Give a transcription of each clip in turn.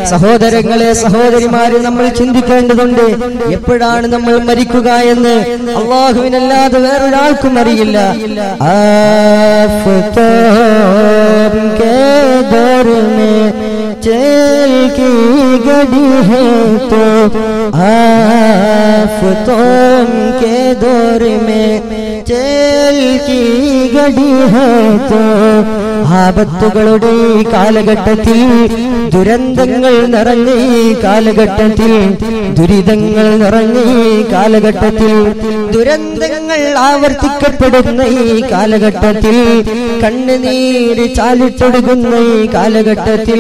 സഹോദരങ്ങളെ സഹോദരിമാരെ നമ്മൾ ചിന്തിക്കേണ്ടതുണ്ട് എപ്പോഴാണ് നമ്മൾ മരിക്കുക എന്ന് അള്ളാഹുവിനല്ലാതെ വേറൊരാൾക്കും അറിയില്ല ആഫ്താബ് കേ ദർ മേ चल की गड़ी है तो आफतों के दौर में चल की गड़ी है तो ആപത്തുകളുടെ ഈ കാലഘട്ടത്തിൽ ദുരന്തങ്ങൾ നിറഞ്ഞ ഈ കാലഘട്ടത്തിൽ ദുരിതങ്ങൾ നിറഞ്ഞ ഈ കാലഘട്ടത്തിൽ ദുരന്തങ്ങൾ ആവർത്തിക്കപ്പെടുന്ന ഈ കാലഘട്ടത്തിൽ കണ്ണുനീര് ചാലിട്ടൊടുക്കുന്ന ഈ കാലഘട്ടത്തിൽ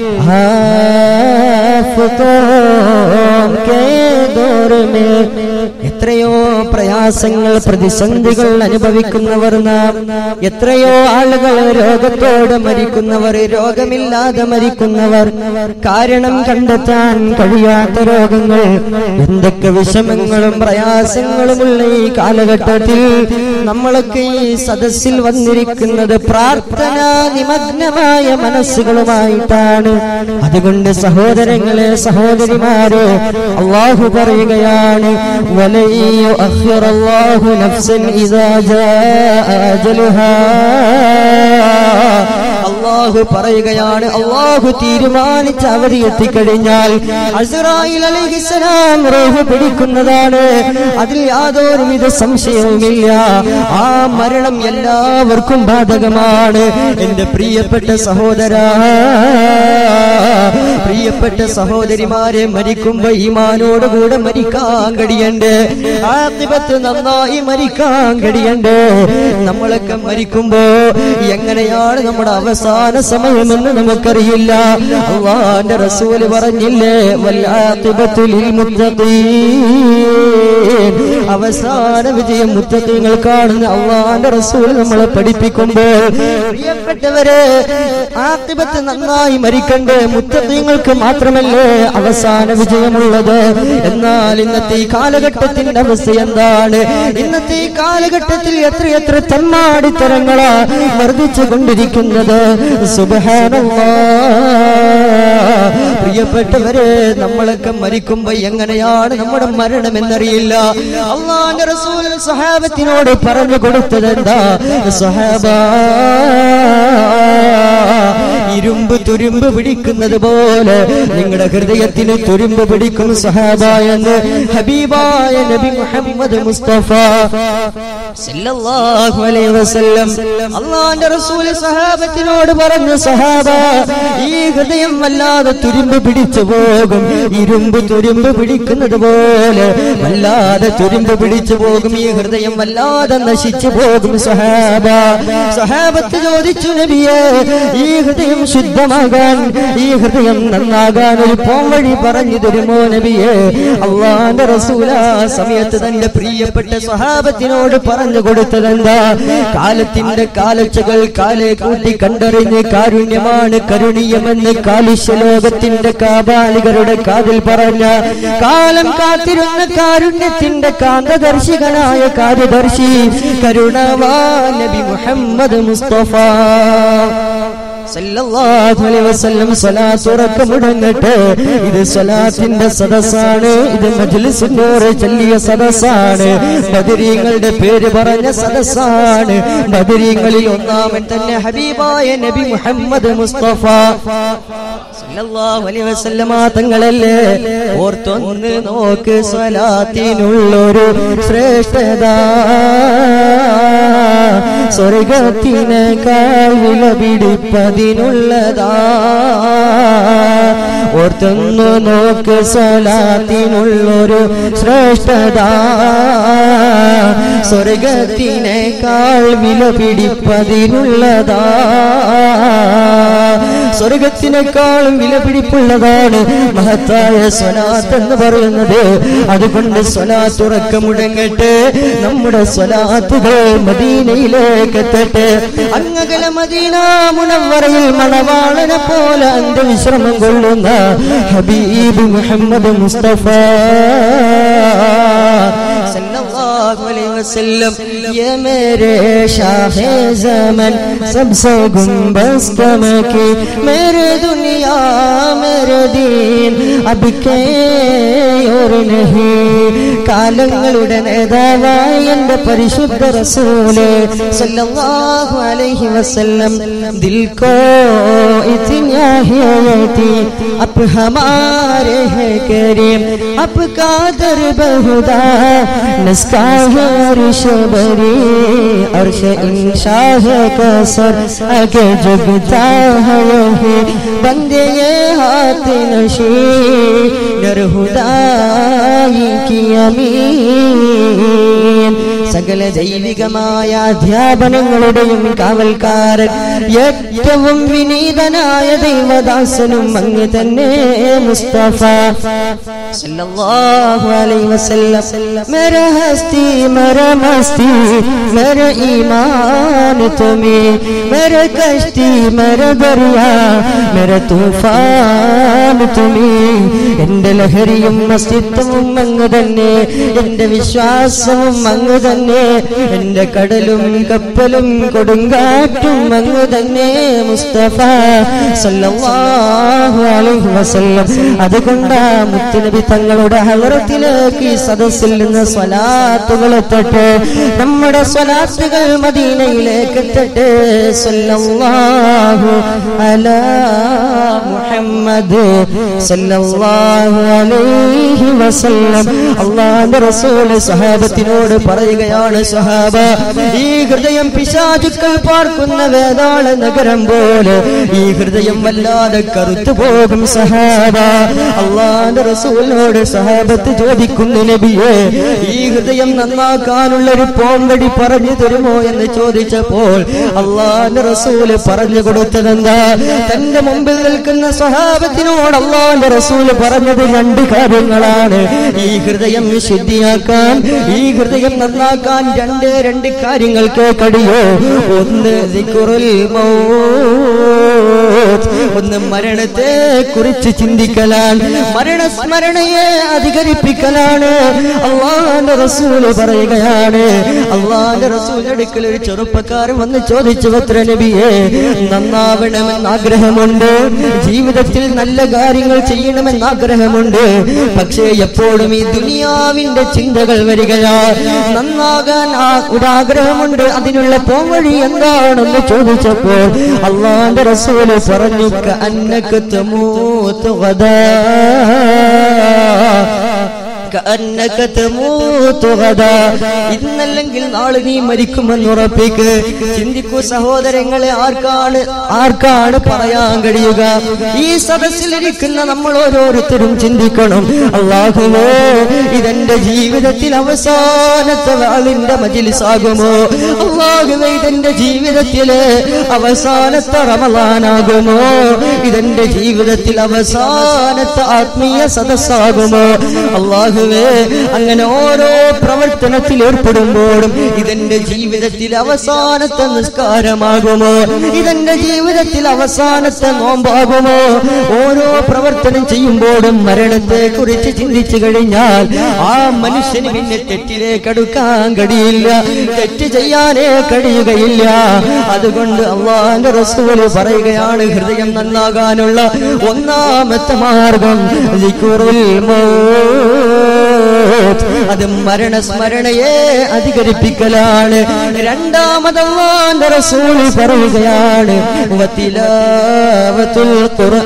ആഫ്തോം കേ ദോർ മേ എത്രയോ പ്രയാസങ്ങൾ പ്രതിസന്ധികൾ അനുഭവിക്കുന്നവർ നാം എത്രയോ ആളുകൾ രോഗത്തോടെ മരിക്കുന്നവർ രോഗമില്ലാതെ മരിക്കുന്നവർ കാരണം കണ്ടെത്താൻ കഴിയാത്ത രോഗങ്ങൾ എന്തൊക്കെ വിഷമങ്ങളും പ്രയാസങ്ങളുമുള്ള ഈ കാലഘട്ടത്തിൽ നമ്മളൊക്കെ ഈ സദസ്സിൽ വന്നിരിക്കുന്നത് പ്രാർത്ഥന നിമഗ്നമായ മനസ്സുകളുമായിട്ടാണ് അതുകൊണ്ട് സഹോദരങ്ങളെ സഹോദരിമാരെ അള്ളാഹു പറയുകയാണ് വലൻ യുഅഖിറ അല്ലാഹു നഫ്സൻ ഇദാ ജാഅ അജലുഹാ അള്ളാഹു പറയുകയാണ് അള്ളാഹു തീരുമാനിച്ച അവധി എത്തിക്കഴിഞ്ഞാൽ അസ്രായിൽ അലൈഹിസ്സലാം റൂഹ് പിടിക്കുന്നതാണ് അതിൽ യാതൊരുവിധ സംശയവുമില്ല ആ മരണം എല്ലാവർക്കും ബാധകമാണ് എന്റെ പ്രിയപ്പെട്ട സഹോദര പ്രിയപ്പെട്ട സഹോദരിമാരെ മരിക്കുമ്പോ ഈമാനോടുകൂടെ മരിക്കാൻ കഴിയണ്ട് ആത്തിപത്ത് നന്നായി മരിക്കാൻ കഴിയണ്ട് നമ്മളൊക്കെ മരിക്കുമ്പോ എങ്ങനെയാണ് നമ്മുടെ അവസാന സമയമെന്ന് നമുക്കറിയില്ല അള്ളാന്റെ റസൂല് പറഞ്ഞില്ലേ വല്ലാത്തിപത്തുൽ മുത്തഖീൻ അവസാന വിജയം മുത്തഖീങ്ങൾ കാണുന്ന അള്ളാന്റെ റസൂൽ നമ്മളെ പഠിപ്പിക്കുമ്പോൾ പ്രിയപ്പെട്ടവരെ ആത്തിപത്ത് നന്നായി മരിക്കണ്ടേ മുത്തഖീങ്ങൾക്ക് മാത്രമല്ലേ അവസാന വിജയമുള്ളത് എന്നാൽ ഇന്നത്തെ ഈ കാലഘട്ടത്തിന്റെ അവസ്ഥ എന്താണ് ഇന്നത്തെ ഈ കാലഘട്ടത്തിൽ എത്രയെത്ര തെമ്മാടിത്തരങ്ങളാ വർദ്ധിച്ചു കൊണ്ടിരിക്കുന്നത് സുബഹാനല്ലാ പ്രിയപ്പെട്ടവരെ നമ്മളൊക്കെ മരിക്കുമ്പോ എങ്ങനെയാണ് നമ്മുടെ മരണം എന്നറിയില്ല അള്ളാന്റെ റസൂൽ സഹാബത്തിനോട് പറഞ്ഞു കൊടുത്തത് എന്താ സഹാബ ഇരുമ്പ് തുരുമ്പ് പിടിക്കുന്നത് പോലെ നിങ്ങളുടെ ഹൃദയത്തിന് തുരുമ്പ് പിടിക്കും സഹാബ എന്ന് ഹബീബായ നബി മുഹമ്മദ് മുസ്തഫ സല്ലല്ലാഹു അലൈഹി വസല്ലം അള്ളാന്റെ റസൂൽ സഹാബത്തിനോട് പറഞ്ഞു സഹാബ ഈ ഹൃദയം വല്ലാതെ തുരുമ്പ് പിടിച്ചു പോകും ഇരുമ്പ് തുരുമ്പ് പിടിക്കുന്നത് പോലെ വല്ലാതെ തുരുമ്പ് പിടിച്ചു പോകും ഈ ഹൃദയം വല്ലാതെ നശിച്ചു പോകും സഹാബ സഹാബത്ത് ചോദിച്ചു നബിയെ ഈ ഹൃദയം ശുദ്ധമാകാൻ ഈ ഹൃദയം നന്നാകാൻ ഒരു പോംവഴി പറഞ്ഞു തരുമോ നബിയെ അള്ളാന്റെ റസൂല ആ സമയത്ത് തന്റെ പ്രിയപ്പെട്ട സഹാബത്തിനോട് പറഞ്ഞു കൊടുത്തതെന്താ കാലത്തിന്റെ കാലച്ചകൾ കാലെ കൂട്ടി കണ്ടറിഞ്ഞ് കാരുണ്യമാണ് കരുണീയമെന്ന് കാലുഷ്യ ലോകത്തിന്റെ കാബാലികരുടെ കാതിൽ പറഞ്ഞ കാലം കാത്തിരുന്ന കാരുണ്യത്തിന്റെ കാന്തദർശികനായ കാര്യദർശി കരുണവാ നബി മുഹമ്മദ് മുസ്തഫ സല്ലല്ലാഹു അലൈഹി വസല്ലം സ്വലാത്ത് ഉറക്കം മുടങ്ങട്ടെ ഇത് സ്വലാത്തിന്റെ സദസ്സാണ് ഇത് മജ്ലിസിനോട് ചൊല്ലിയ സദസ്സാണ് ബദരീങ്ങളുടെ പേര് പറഞ്ഞ സദസ്സാണ് ബദരീങ്ങളിൽ ഒന്നാമൻ തന്നെ ഹബീബായ നബി മുഹമ്മദ് മുസ്തഫ സല്ലല്ലാഹു അലൈഹി വസല്ലമ തങ്ങളല്ലേ ഓർത്തൊന്ന് നോക്ക് സ്വലാത്തിനുള്ളൊരു ശ്രേഷ്ഠത സ്വർഗത്തിനേക്കാൾ വില പിടിപ്പതിനുള്ളതാ ഓർത്തൊന്നു നോക്ക് സ്വലാത്തിനുള്ളൊരു ശ്രേഷ്ഠത സ്വർഗത്തിനേക്കാൾ വില പിടിപ്പതിനുള്ളതാ സ്വർഗത്തിനേക്കാളും വിലപിടിപ്പുള്ളതാണ് മഹത്തായ സ്വലാത്ത് എന്ന് പറയുന്നത് അതുകൊണ്ട് സ്വലാത്ത് ഉറക്കമുടങ്ങട്ടെ നമ്മുടെ സ്വലാത്തുകൾ മദീനയിലേക്ക് എത്തട്ടെ അങ്ങകല മദീന മുനവറയിൽ മണവാളനെ പോലെ അന്ത്യവിശ്രമം കൊള്ളുന്ന ഹബീബ് മുഹമ്മദ് മുസ്തഫ സല്ലല്ലാഹു सल्लल्लाहु अलैहि वसल्लम ये मेरे शाह जमन सबसे गुंबस कमकी मेरे दुनिया मेरे दीन अब के और नहीं കാലങ്ങളുടെ നേതാവായ എന്റെ പരിശുദ്ധ റസൂല് സല്ലല്ലാഹു അലൈഹി വസല്ലം ദിൽ കോ ഇത്നാ ഹിയതി അപ് ഹമാരെ ഹെ കരീം അപ് കാദർ ബഹുദാ നസ്കാ है अर्श बरी अर्श इंशा है कसर आगे जगता है यही बंदे ये हाथ नशी नरहुदाई की अमीन സകല ദൈവികമായ അധ്യാപനങ്ങളുടെയും കാവൽക്കാരൻ ഏറ്റവും വിനീതനായ ദൈവദാസനും അങ്ങ് തന്നെ മുസ്തഫ സല്ലല്ലാഹു അലൈഹി വസല്ലം मेरा हस्ती मेरा मस्ती मेरा ईमान तुम्हें मेरा कश्ती मेरा दरिया मेरा തൂഫാൻ തുമി എന്റെ ലഹരിയും അസ്തിത്വവും അങ്ങ് തന്നെ എന്റെ വിശ്വാസവും അങ്ങ് തന്നെ എന്റെ കടലും കപ്പലും കൊടുങ്കാറ്റും അങ്ങ് തന്നെ മുസ്തഫ സല്ലല്ലാഹു അലൈഹി വസല്ലം അതുകൊണ്ട് മുത്തുനബി തങ്ങളുടെ ഹലറത്തിലേക്ക് ഈ സദസ്സിൽ നിന്ന് സ്വലാത്തുകൾ എത്തട്ടെ നമ്മുടെ സ്വലാത്തുകൾ മദീനയിലേക്ക് എത്തട്ടെ സല്ലല്ലാഹു അലാ മുഹമ്മദ് സല്ലല്ലാഹു അലൈഹി വസല്ലം അള്ളാഹുവിന്റെ റസൂല് സഹാബത്തിനോട് പറയുകയാണ് സഹാബ ഈ ഹൃദയം പിശാചുക്കൾ പാർക്കുന്ന വേതാള നഗരം പോലെ ഈ ഹൃദയം വല്ലാതെ കറുത്തു പോകും സഹാബ അള്ളാഹുവിന്റെ റസൂലിനോട് സഹാബത്ത് ചോദിക്കുന്നു നബിയെ ഈ ഹൃദയം നന്നാക്കാനുള്ള ഒരു പോംവടി പറഞ്ഞു തരുമോ എന്ന് ചോദിച്ചപ്പോൾ അള്ളാഹുവിന്റെ റസൂല് പറഞ്ഞു കൊടുത്തതെന്താ തന്റെ മുമ്പിൽ നിൽക്കുന്ന സ്വഹാബത്തിനോട് അള്ളാഹുവിന്റെ റസൂല് പറഞ്ഞത് രണ്ട് കാര്യങ്ങളാണ് ഈ ഹൃദയം ശുദ്ധിയാക്കാൻ ഈ ഹൃദയം നന്നാക്കാൻ രണ്ട് രണ്ട് കാര്യങ്ങൾക്ക് കഴിയോ ഒന്ന് ദിക്റുൽ മൗത്ത് ഒന്ന് മരണത്തെ കുറിച്ച് ചിന്തിക്കലാണ് മരണസ്മരണയെ അധികരിപ്പിക്കലാണ് അള്ളാന്റെ റസൂല് പറയുകയാണ് അള്ളാന്റെ റസൂൽ അടുക്കൽ ഒരു ചെറുപ്പക്കാരൻ വന്ന് ചോദിച്ചു പത്ര നബിയെ നന്നാവണമെന്ന് ആഗ്രഹമുണ്ട് ജീവിതത്തിൽ നല്ല കാര്യങ്ങൾ ചെയ്യണമെന്ന് ആഗ്രഹമുണ്ട് പക്ഷേ എപ്പോഴും ഈ ദുനിയാവിന്റെ ചിന്തകൾ വരികയാ നന്നാകാൻ ആ ഒരു ആഗ്രഹമുണ്ട് അതിനുള്ള പോംവഴി എന്താണെന്ന് ചോദിച്ചപ്പോൾ അള്ളാന്റെ റസൂല് പറഞ്ഞു അന്നക്ക് തമൂത്ത് ഗദാ كأنك تموت غدا ഇന്നല്ലെങ്കിൽ നാളെ നീ മരിക്കുമെന്ന് ഉറപ്പിക്ക് ചിന്തിക്കൂ സഹോദരങ്ങളെ ആർക്കാണ് ആർക്കാണ് പറയാൻ കഴിയുക ഈ സദസ്സിലിരിക്കുന്ന നമ്മൾ ഓരോരുത്തരും ചിന്തിക്കണം അള്ളാഹുവേ ഇതെന്റെ ജീവിതത്തിൽ അവസാനത്തെ വാളിന്റെ മജിലിസാകുമോ അള്ളാഹുവേ ഇതെന്റെ ജീവിതത്തിലെ അവസാനത്തെ റമലാനാകുമോ ഇതെന്റെ ജീവിതത്തിൽ അവസാനത്തെ ആത്മീയ സദസ്സാകുമോ അള്ളാഹുവേ അങ്ങനെ ഓരോ പ്രവർത്തനത്തിൽ ഏർപ്പെടുമ്പോഴും ഇതെന്റെ ജീവിതത്തിൽ അവസാനത്തെ നിസ്കാരമാകുമോ ഇതെന്റെ ജീവിതത്തിൽ അവസാനത്തെ നോമ്പാകുമോ ഓരോ പ്രവർത്തനം ചെയ്യുമ്പോഴും മരണത്തെ കുറിച്ച് ചിന്തിച്ചു കഴിഞ്ഞാൽ ആ മനുഷ്യന് പിന്നെ തെറ്റിലേക്ക് അടുക്കാൻ കഴിയില്ല തെറ്റ് ചെയ്യാനേ കഴിയുകയില്ല അതുകൊണ്ട് അള്ളാന്റെ റസൂല് പറയുകയാണ് ഹൃദയം നന്നാകാനുള്ള ഒന്നാമത്തെ മാർഗം ദിക്റുൽ മൗത്ത്. അത് മരണസ്മരണയെ അധികരിപ്പിക്കലാണ് രണ്ടാമതല്ലാന്റെ റസൂല് പറയുകയാണ് വത്തിലാവത്തുൽ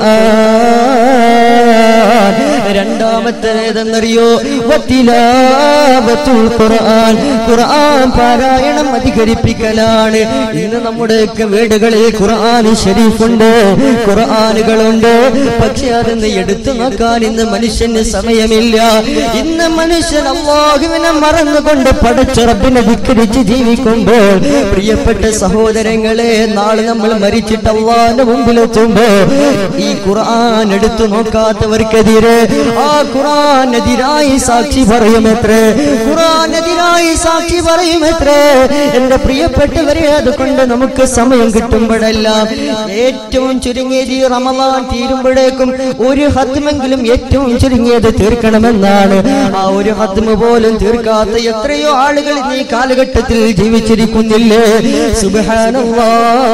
ഖുർആൻ രണ്ടാമത്തേതെന്നറിയോ വത്തിലാവത്തുൽ ഖുർആൻ ഖുർആൻ പാരായണം അധികരിപ്പിക്കലാണ് ഇന്ന് നമ്മുടെയൊക്കെ വീടുകളിൽ ഖുർആൻ ഷരീഫുണ്ട് ഖുർആനുകളുണ്ട് പക്ഷെ അതൊന്ന് എടുത്തു നോക്കാൻ ഇന്ന് മനുഷ്യന് സമയമില്ല ഇന്ന് മനുഷ്യൻ അള്ളാഹുവിനെ മറന്നുകൊണ്ട് പടച്ച റബ്ബിനെ ധിക്കരിച്ച് ജീവിക്കുമ്പോൾ പ്രിയപ്പെട്ട സഹോദരങ്ങളെ നാളെ നമ്മൾ മരിച്ചിട്ട് അള്ളാഹിന്റെ മുമ്പിലെത്തുമ്പോ ഈ ഖുർആൻ എടുത്തു നോക്കാത്തവർക്കെതിരെ ആ ഖുറാനെതിരായി സാക്ഷി പറയുമത്രേ ഖുറാനെതിരായി സാക്ഷി പറയുമത്രേ എന്റെ പ്രിയപ്പെട്ടവരെ അതുകൊണ്ട് നമുക്ക് സമയം കിട്ടുമ്പോഴെല്ലാം ഏറ്റവും ചുരുങ്ങിയത് ഈ റമദാൻ തീരുമ്പോഴേക്കും ഒരു ഹത്മെങ്കിലും ഏറ്റവും ചുരുങ്ങിയത് തീർക്കണമെന്നാണ് ആ ഒരു ഹത്മ പോലും തീർക്കാത്ത എത്രയോ ആളുകൾ ഇന്ന് ഈ കാലഘട്ടത്തിൽ ജീവിച്ചിരിക്കുന്നില്ലേ സുബ്ഹാനല്ലാ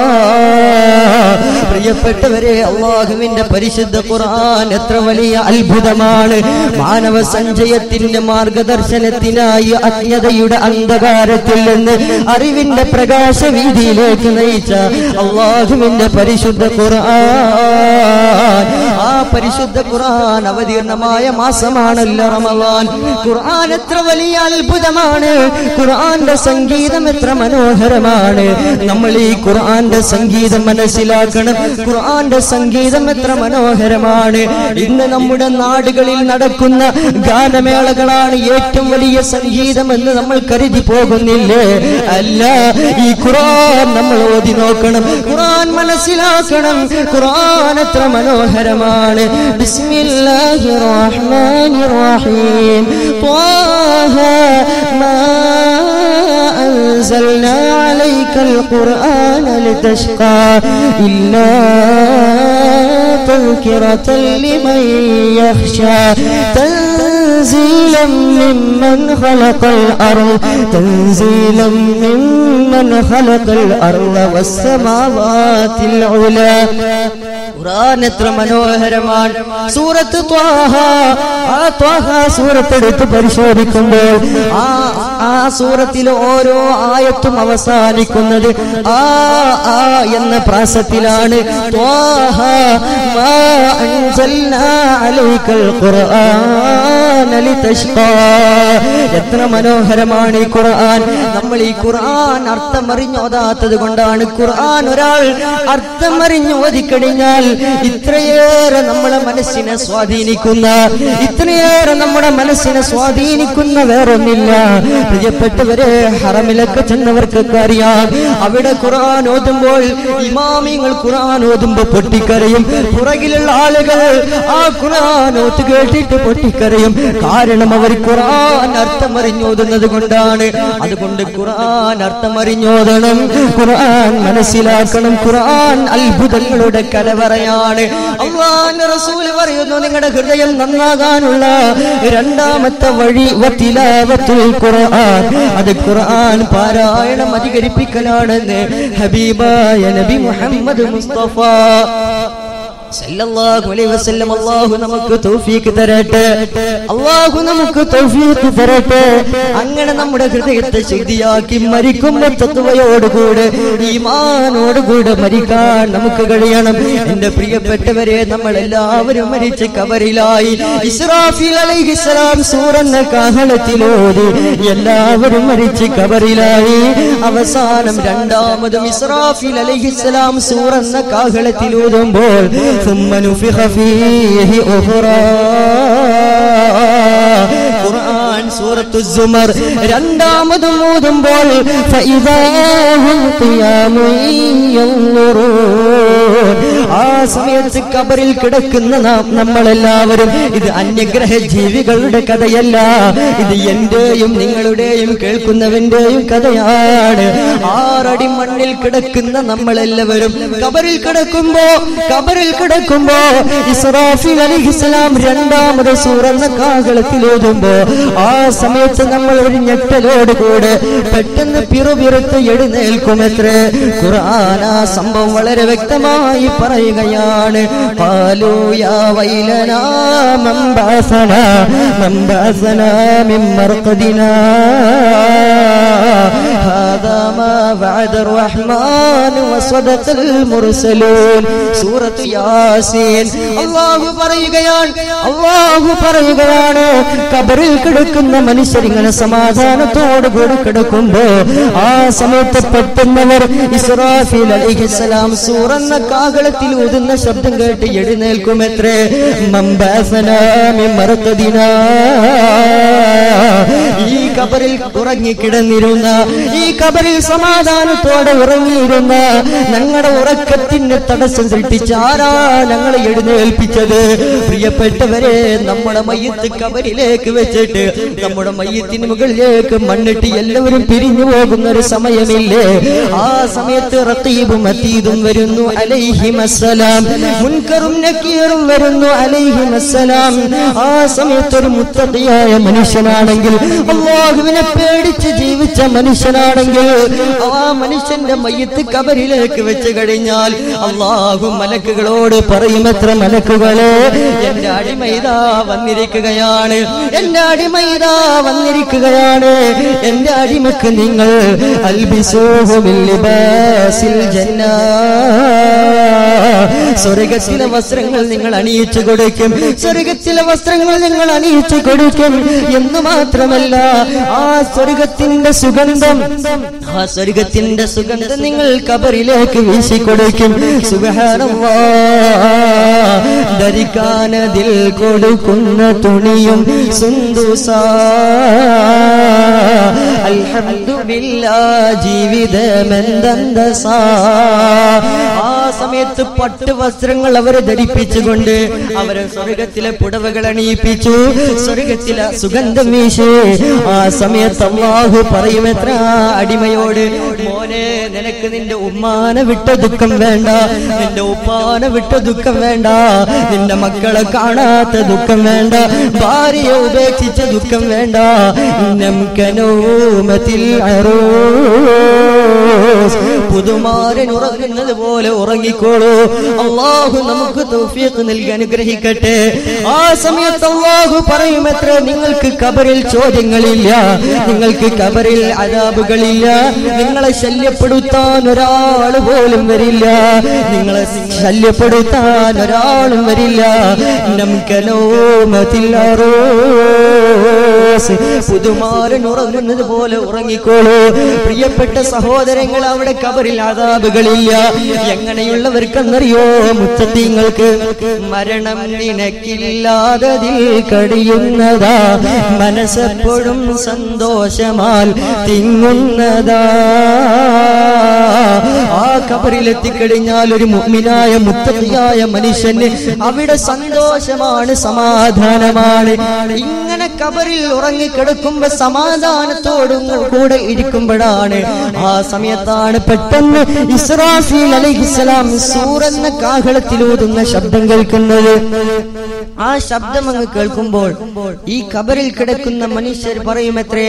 പ്രിയപ്പെട്ടവരെ അള്ളാഹുവിന്റെ പരിശുദ്ധ ഖുർആൻ എത്ര വലിയ അത്ഭുതമാണ് മാനവ സഞ്ചയത്തിന്റെ മാർഗദർശനത്തിനായി അജ്ഞതയുടെ അന്ധകാരത്തിൽ നിന്ന് അറിവിന്റെ പ്രകാശ വീതിയിലേക്ക് നയിച്ച അള്ളാഹുവിന്റെ പരിശുദ്ധ ഖുർആൻ ആ പരിശുദ്ധ ഖുർആൻ അവതീർണമായ മാസമാണല്ലോ റമദാൻ ഖുർആൻ എത്ര വലിയ അത്ഭുതമാണ് ഖുർആന്റെ സംഗീതം എത്ര മനോഹരമാണ് നമ്മൾ ഈ ഖുർആന്റെ സംഗീതം മനസ്സിലാക്കണം ഖുർആന്റെ സംഗീതം എത്ര മനോഹരമാണ് ഇന്ന് നമ്മുടെ നാടുകളിൽ നടക്കുന്ന ഗാനമേളകളാണ് ഏറ്റവും വലിയ സംഗീതം എന്ന് നമ്മൾ കരുതി പോകുന്നില്ലേ അല്ല ഈ ഖുർആൻ നമ്മൾ ഓതി നോക്കണം ഖുർആൻ മനസ്സിലാക്കണം ഖുർആൻ എത്ര മനോഹരമാണ് ബിസ്മില്ലാഹിർ റഹ്മാനിർ റഹീം ത്വാഹ മാ أنزلنا عليك القرآن لتشقى إلا تذكرة لمن يخشى تنزيلا ممن خلق الأرض تنزيلا ممن خلق الأرض والسماوات العلى ഖുർആൻ എത്ര മനോഹരമാണ് സൂറത്ത് ത്വാഹ ആ ത്വാഹ സൂറത്ത് എടുത്ത് പരിശോധിക്കുമ്പോൾ ആ ആ സൂറത്തിൽ ഓരോ ആയത്തും അവസാനിക്കുന്നത് ആ ആ എന്ന പ്രാസത്തിലാണ് ത്വാഹ മാ അൻസൽനാ അലൈക്കൽ ഖുർആന ലിതഷ്ഖാ എത്ര മനോഹരമാണ് ഈ ഖുർആൻ നമ്മൾ ഈ ഖുർആൻ അർത്ഥമറിഞ്ഞോതാത്തത് കൊണ്ടാണ് ഖുർആൻ ഒരാൾ അർത്ഥമറിഞ്ഞ് ഓതിക്കഴിഞ്ഞാൽ ഇത്രയേറെ നമ്മുടെ മനസ്സിനെ സ്വാധീനിക്കുന്ന ഇത്രയേറെ നമ്മുടെ മനസ്സിനെ സ്വാധീനിക്കുന്ന വേറൊന്നില്ല പ്രിയപ്പെട്ടവരെ ഹറമിലൊക്കെ ചെന്നവർക്കൊക്കെ അറിയാം അവിടെ ഖുർആൻ ഓതുമ്പോൾ ഇമാമിങ്ങൾ ഖുർആൻ ഓതുമ്പോ പൊട്ടിക്കരയും പുറകിലുള്ള ആളുകൾ ആ ഖുർആൻ ഓത്ത് കേട്ടിട്ട് പൊട്ടിക്കരയും കാരണം അവർ ഖുർആൻ അർത്ഥമറിഞ്ഞോതുന്നത് കൊണ്ടാണ് അതുകൊണ്ട് ഖുർആൻ അർത്ഥമറിഞ്ഞോദണം ഖുർആൻ മനസ്സിലാക്കണം ഖുർആൻ അത്ഭുതങ്ങളുടെ കലവറയാണ് അള്ളാന്റെ റസൂൽ പറയുന്നു നിങ്ങളുടെ ഹൃദയം നന്നാകാനുള്ള രണ്ടാമത്തെ വഴി വത്തിലാവത്തുൽ ഖുർആൻ അത് ഖുർആൻ പാരായണം അധികരിപ്പിക്കലാണെന്ന് ഹബീബായ നബി മുഹമ്മദ് മുസ്തഫ സല്ലല്ലാഹു അലൈഹി വസല്ലം അല്ലാഹു നമുക്ക് തൗഫീഖ് തരട്ടെ അല്ലാഹു നമുക്ക് തൗഫീഖ് തരട്ടെ അങ്ങനെ നമ്മുടെ ഹൃദയത്തെ ശുദ്ധിയാക്കി മരിക്കുമ്പോൾ തത്വയോടുകൂടെ ഈമാനോടുകൂടെ മരിക്കാൻ നമുക്ക് കഴിയണം എന്റെ പ്രിയപ്പെട്ടവരെ നമ്മൾ എല്ലാവരും മരിച്ച് കബറിലായി ഇസ്രാഫിൽ അലൈഹിസ്സലാം സൂറന്ന കാഹളത്തിലോതി എല്ലാവരും മരിച്ച് കബറിലായി അവസാനം രണ്ടാമതും ഇസ്രാഫിൽ അലൈഹിസ്സലാം സൂറന്ന കാഹളത്തിലൂതുമ്പോൾ ثم نفخ فيه أخرى ഖുർആൻ സൂറത്തു സുമർ രണ്ടാമതും ഓതുമ്പോൾ ഫഇദാഹും ഖിയാമുൻ യൻളുറൂൻ ആ സമയത്ത് കബറിൽ കിടക്കുന്ന നാം നമ്മളെല്ലാവരും ഇത് അന്യഗ്രഹ ജീവികളുടെ കഥയല്ല ഇത് എന്റെയും നിങ്ങളുടെയും കേൾക്കുന്നവന്റെയും കഥയാണ് ആറടി മണ്ണിൽ കിടക്കുന്ന നമ്മളെല്ലാവരും കബറിൽ കിടക്കുമ്പോ കബറിൽ കിടക്കുമ്പോ ഇസ്രാഫിൽ അലിഹിസ്ലാം രണ്ടാമത് സൂറന്ന കാകളത്തിൽ ഓതുമ്പോ ആ സമയത്ത് നമ്മൾ ഒരു ഞെട്ടലോട് കൂടെ പെട്ടെന്ന് പിറുപിറുത്ത് എഴുന്നേൽക്കുമത്രേ ഖുർആൻ ആ സംഭവം വളരെ വ്യക്തമായി പറയുകയാണ് പാലൂയ വൈലന മംബാസന മംബാസന മിമ്മർക്കദിന هذا ما وعد الرحمن وصدق المرسلون സൂറത്ത് യാസീൻ അള്ളാഹു പറയുകയാണ് അള്ളാഹു പറയുകയാണ് കബറിൽ കിടക്കുന്ന മനുഷ്യർ ഇങ്ങനെ സമാധാനത്തോടു കൂടി കിടക്കുമ്പോ ആ സമയത്ത് പെട്ടെന്നവർ ഇസ്രാഫിൽ അലിഹിസ്സലാം സൂറന്ന കാകളത്തിൽ ഊതുന്ന ശബ്ദം കേട്ട് എഴുന്നേൽക്കുമെത്രേ മമ്പസനാമി മറക്കതിന ഈ കബറിൽ ഉറങ്ങിക്കിടന്നിരുന്ന ഈ കബറിൽ സമാധാനത്തോടെ ഉറങ്ങിയിരുന്ന ഞങ്ങളുടെ ഉറക്കത്തിന് തടസ്സം സൃഷ്ടിച്ച ആരാ ഞങ്ങളെ എഴുന്നേൽപ്പിച്ചത് പ്രിയപ്പെട്ടവരെ നമ്മുടെ മയ്യത്ത് കബറിലേക്ക് വെച്ചിട്ട് നമ്മുടെ മയ്യത്തിന് മുകളിലേക്ക് മണ്ണിട്ട് എല്ലാവരും പിരിഞ്ഞു പോകുന്ന ഒരു സമയമില്ലേ ആ സമയത്ത് റത്തീബും അത്തീതും വരുന്നു അലൈഹിമസ്സലാം മുൻകറും നക്കീറും വരുന്നു അലൈഹിമസ്സലാം ആ സമയത്ത് ഒരു മുത്തതിയായ മനുഷ്യനാണെങ്കിൽ അള്ളാഹുവിനെ പേടിച്ച് ജീവിച്ച മനുഷ്യനാണെങ്കിൽ ആ മനുഷ്യന്റെ മയ്യത്ത് കബറിലേക്ക് വെച്ച് കഴിഞ്ഞാൽ അള്ളാഹു മലക്കുകളോട് പറയും എത്ര മലക്കുകളെ എന്റെ അടിമൈതാ വന്നിരിക്കുകയാണ് എന്റെ അടിമൈതാ വന്നിരിക്കുകയാണ് എന്റെ അടിമക്ക് നിങ്ങൾ അൽബിസോഹുമിൽ ലിബാസിൽ ജന്നാ സ്വർഗത്തിലെ വസ്ത്രങ്ങൾ നിങ്ങൾ അണിയിച്ചു കൊടുക്കും സ്വർഗത്തിലെ വസ്ത്രങ്ങൾ നിങ്ങൾ അണിയിച്ചു കൊടുക്കും എന്ന് മാത്രമല്ല ആ സ്വർഗത്തിന്റെ സുഗന്ധം ആ സ്വർഗത്തിന്റെ സുഗന്ധം നിങ്ങൾ കബറിലേക്ക് വീശിക്കൊടുക്കും സുഖാനവാ ധരിക്കാനതിൽ കൊടുക്കുന്ന തുണിയും സുന്ദുസ അൽഹംദുലില്ലാ ജീവിതമെന്തന്തസാ ആ സമയത്ത് പട്ട് വസ്ത്രങ്ങൾ അവരെ ധരിപ്പിച്ചുകൊണ്ട് അവരെ സ്വർഗത്തിലെ പുടവകൾ അണിയിപ്പിച്ചു സ്വർഗത്തിലെ സുഗന്ധം വീശി ആ സമയത്ത് അള്ളാഹു പറയും എത്ര അടിമയോട് മോനെ നിനക്ക് നിന്റെ ഉമ്മാനെ വിട്ട ദുഃഖം വേണ്ട നിന്റെ ഉപ്പാനെ വിട്ട ദുഃഖം വേണ്ട നിന്റെ മക്കളെ കാണാത്ത ദുഃഖം വേണ്ട ഭാര്യയെ ഉപേക്ഷിച്ച ദുഃഖം വേണ്ട നംകനോമത്തിൽ അറൂസ് പുതുമാരൻ ഉറങ്ങുന്നത് പോലെ ഉറങ്ങിക്കോളൂ അള്ളാഹു നമുക്ക് തൗഫീഖ് നൽകി അനുഗ്രഹിക്കട്ടെ ആ സമയത്ത് അള്ളാഹു പറയും എത്ര നിങ്ങൾക്ക് കബറിൽ ചോദ്യങ്ങളില്ല നിങ്ങൾക്ക് കബറിൽ അതാബുകളില്ല നിങ്ങളെ ശല്യപ്പെടുത്താൻ ഒരാൾ പോലും വരില്ല നിങ്ങളെ ശല്യപ്പെടുത്താൻ ഒരാളും വരില്ല നമുക്കലോമത്തില്ലാറോസ് പുതുമാരൻ ഉറങ്ങുന്നത് പോലെ ഉറങ്ങിക്കോളൂ പ്രിയപ്പെട്ട സഹോദരങ്ങൾ അവിടെ കബറിൽ ആദാബുകളില്ല എങ്ങനെയുള്ളവർക്കെന്നറിയോ മുത്തത്തിങ്ങൾക്ക് മരണം നിനക്കില്ലാതതിൽ കഴിയുന്നതാ മനസ്സെപ്പോഴും സന്തോഷമാൽ തിങ്ങുന്നതാ ആ കബറിലെത്തിക്കഴിഞ്ഞാൽ ഒരു മുഗ്മിനായ മുത്തത്തിയായ മനുഷ്യന് അവിടെ സന്തോഷമാണ് സമാധാനമാണ് ഇങ്ങനെ കബറിൽ ഉറങ്ങിക്കിടക്കുമ്പോ സമാധാനത്തോടും കൂടെ ഇരിക്കുമ്പോഴാണ് ആ സമയത്താണ് പെട്ടെന്ന് ഇസ്രാഫീൽ അലൈഹിസ്സലാം സൂറെന്ന കാഹളത്തിലൂതുന്ന ശബ്ദം കേൾക്കുന്നത് ആ ശബ്ദം അങ്ങ് കേൾക്കുമ്പോൾ ഈ കബറിൽ കിടക്കുന്ന മനുഷ്യർ പറയുമത്രേ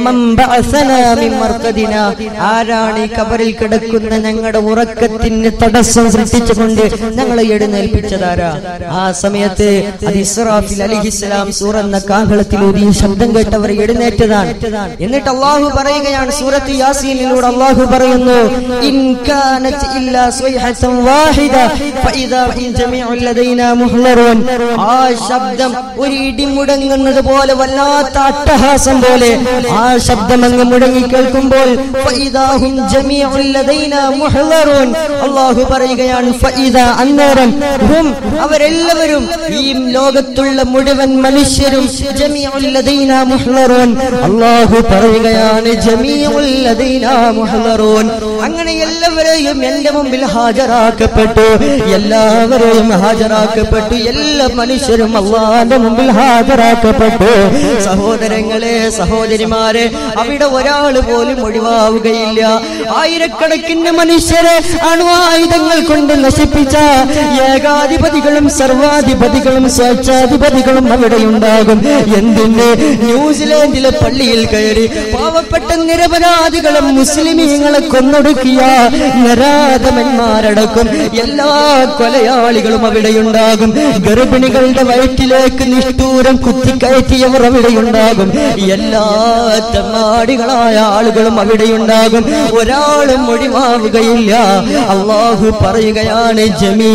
ആരാണ് ഈ കബറിൽ കിടക്കുന്ന ഞങ്ങളുടെ ഉറക്കത്തിന് തടസ്സം സൃഷ്ടിച്ചുകൊണ്ട് ഞങ്ങളെ എഴുന്നേൽപ്പിച്ചതാരാ ആ സമയത്ത് അത് ഇസ്രാഫിൽ അലിഹിസ്ലാം സൂറെന്ന കാഹളത്തിലൂതി ഈ ശബ്ദം കേട്ടവർ എഴുന്നേറ്റതാണ് എന്നിട്ട് അള്ളാഹു പറയുകയാണ് സൂറത്ത് യാസീനിലൂടെ അള്ളാഹു പറയുന്നു ഇൻ കാനത് ഇല്ലാ സ്വൈഹത്തൻ വാഹിദ ഫഇദാ ഹും ജമീഉ ലദൈനാ മുഹ്ളറൂൻ ആ ശബ്ദം ഒരു ഇടി മുടങ്ങുന്നത് പോലെ വല്ലാത്ത അട്ടഹാസം പോലെ ആ ശബ്ദം അങ്ങ് മുടങ്ങി കേൾക്കുമ്പോൾ ഫഇദാ ഹും ജമീഉ ലദൈനാ മുഹ്ളറൂൻ അള്ളാഹു പറയുകയാണ് ഫഇദ അന്നേരം ഹും അവരെല്ലാവരും ഈ ലോകത്തുള്ള മുഴുവൻ മനുഷ്യരും ജമീഉ ലദൈനാ മുഹ്ളറൂൻ അള്ളാഹു പറയുകയാണ് ജമീഉ ലദൈനാ മുഹ്ളറൂൻ അങ്ങനെ എല്ലാവരെയും എന്റെ മുമ്പിൽ ഹാജരാക്കപ്പെട്ടു എല്ലാവരെയും ഹാജരാക്കപ്പെട്ടു എല്ലാ മനുഷ്യരും അള്ളാന്റെ മുമ്പിൽ ഹാജരാക്കപ്പെട്ടു സഹോദരങ്ങളെ സഹോദരിമാരെ അവിടെ ഒരാൾ പോലും ഒഴിവാവുകയില്ല ആയിരക്കണക്കിന് മനുഷ്യരെ അണുവായുധങ്ങൾ കൊണ്ട് നശിപ്പിച്ച ഏകാധിപതികളും സർവാധിപതികളും സ്വേച്ഛാധിപതികളും അവിടെ ഉണ്ടാകും എന്തിന് ന്യൂസിലാൻഡിലെ പള്ളിയിൽ കയറി പാവപ്പെട്ട നിരപരാധികളും മുസ്ലിമീങ്ങളെ കൊന്നൊടുക്കിയ നരാധമന്മാരടക്കം എല്ലാ കൊലയാളികളും അവിടെയുണ്ടാകും ഗർഭിണികളുടെ വയറ്റിലേക്ക് നിഷ്ഠൂരം കുത്തിക്കയറ്റിയവർ അവിടെയുണ്ടാകും എല്ലാ തെമ്മാടികളായ ആളുകളും അവിടെയുണ്ടാകും ഒരാളും ഒഴിവാവുകയില്ല അള്ളാഹു പറയുകയാണ് ജമീ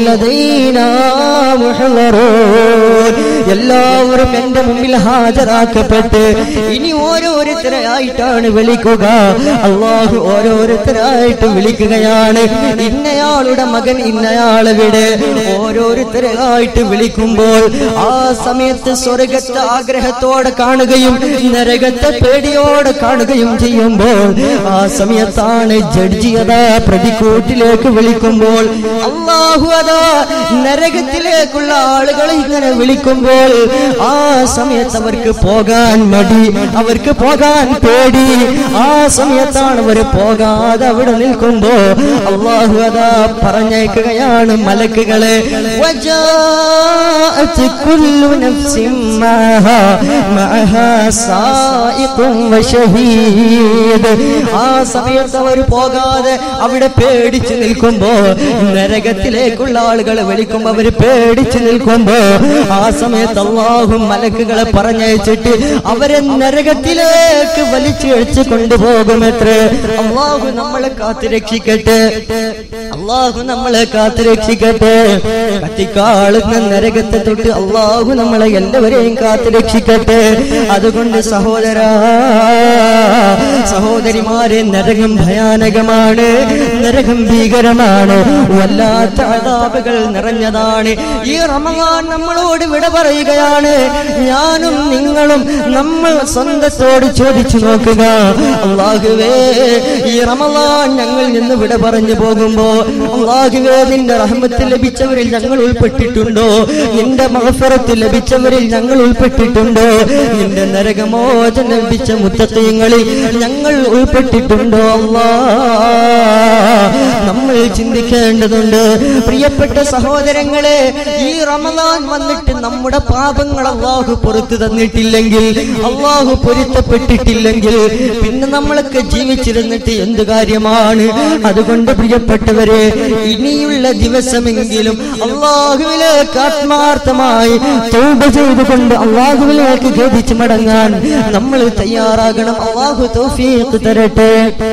എല്ലാവരും എന്റെ മുമ്പിൽ ഹാജരാക്കപ്പെട്ട് ഇനി ഓരോരുത്തരായിട്ടാണ് വിളിക്കുക അള്ളാഹു ഓരോരുത്തർ ഓരോരുത്തരായിട്ട് വിളിക്കുകയാണ് ഇന്നയാളുടെ മകൻ ഇന്നയാളെവിടെ ഓരോരുത്തരായിട്ട് വിളിക്കുമ്പോൾ ആ സമയത്ത് സ്വർഗത്തെ ആഗ്രഹത്തോടെ കാണുകയും നരകത്തെ പേടിയോടെ കാണുകയും ചെയ്യുമ്പോൾ ആ സമയത്താണ് ജഡ്ജി അതാ പ്രതിക്കൂട്ടിലേക്ക് വിളിക്കുമ്പോൾ അള്ളാഹു അതാ നരകത്തിലേക്കുള്ള ആളുകളെ ഇങ്ങനെ വിളിക്കുമ്പോൾ ആ സമയത്ത് അവർക്ക് പോകാൻ മടി അവർക്ക് പോകാൻ പേടി ആ സമയത്താണ് അവർ പോകാതെ അവിടെ നിൽക്കുമ്പോ അള്ളാഹു അതാ പറഞ്ഞേക്കുകയാണ് മലക്കുകളെ وجاءت كل نفس معها معها سائق وشهيد ആ സമയത്ത് അവർ പോകാതെ അവിടെ പേടിച്ചു നിൽക്കുമ്പോ നരകത്തിലേക്കുള്ള ആളുകൾ വിളിക്കുമ്പോ അവർ പേടിച്ചു നിൽക്കുമ്പോ ആ സമയത്ത് അള്ളാഹു മലക്കുകളെ പറഞ്ഞയച്ചിട്ട് അവരെ നരകത്തിലേക്ക് വലിച്ചു കഴിച്ച് കൊണ്ടുപോകുമത്രേ അള്ളാഹു നമ്മളെ കാത്തു രക്ഷിക്കട്ടെ അള്ളാഹു നമ്മളെ കാത്തു രക്ഷിക്കട്ടെ കത്തിക്കാളുന്ന നരകത്തെ തൊട്ട് അള്ളാഹു നമ്മളെ എല്ലാവരെയും കാത്തു രക്ഷിക്കട്ടെ അതുകൊണ്ട് സഹോദര സഹോദരിമാരെ നരകം ഭയാനകമാണ് നരകം ഭീകരമാണ് വല്ലാത്ത അതാപകൾ നിറഞ്ഞതാണ് ഈ റമദാൻ നമ്മളോട് വിട പറയുകയാണ് ഞാനും നിങ്ങളും നമ്മൾ സ്വന്തത്തോട് ചോദിച്ചു നോക്കുക അള്ളാഹുവേ ഈ റമദാൻ ഞങ്ങൾ നിന്ന് വിട പറഞ്ഞു പോകുമ്പോ അള്ളാഹുവേ നിന്റെ റഹ്മത്ത് ലഭിച്ചവരിൽ ഞങ്ങൾ ഉൾപ്പെട്ടിട്ടുണ്ടോ നിന്റെ മഹഫറത്ത് ലഭിച്ചവരിൽ ഞങ്ങൾ ഉൾപ്പെട്ടിട്ടുണ്ടോ നിന്റെ നരകമോചനം ലഭിച്ച മുത്തത്വങ്ങളിൽ ഞങ്ങൾ ഉൾപ്പെട്ടിട്ടുണ്ടോ അല്ലാ നമ്മൾ ചിന്തിക്കേണ്ടതുണ്ട് പ്രിയപ്പെട്ട സഹോദരങ്ങളെ ഈ റമദാൻ വന്നിട്ട് നമ്മുടെ പാപങ്ങൾ അള്ളാഹു പുറത്തു തന്നിട്ടില്ലെങ്കിൽ അള്ളാഹു പൊരുത്തപ്പെട്ടിട്ടില്ലെങ്കിൽ പിന്നെ നമ്മളൊക്കെ ജീവിച്ചിരുന്നിട്ട് എന്ത് കാര്യമാണ് അതുകൊണ്ട് പ്രിയപ്പെട്ടവരെ ഇനിയുള്ള ദിവസമെങ്കിലും അള്ളാഹുവിലേക്ക് ആത്മാർത്ഥമായി തൗബ ചെയ്തുകൊണ്ട് അള്ളാഹുവിലേക്ക് ഖേദിച്ച് മടങ്ങാൻ നമ്മൾ തയ്യാറാകണം അള്ളാഹു തൗഫീഖ് തരട്ടെ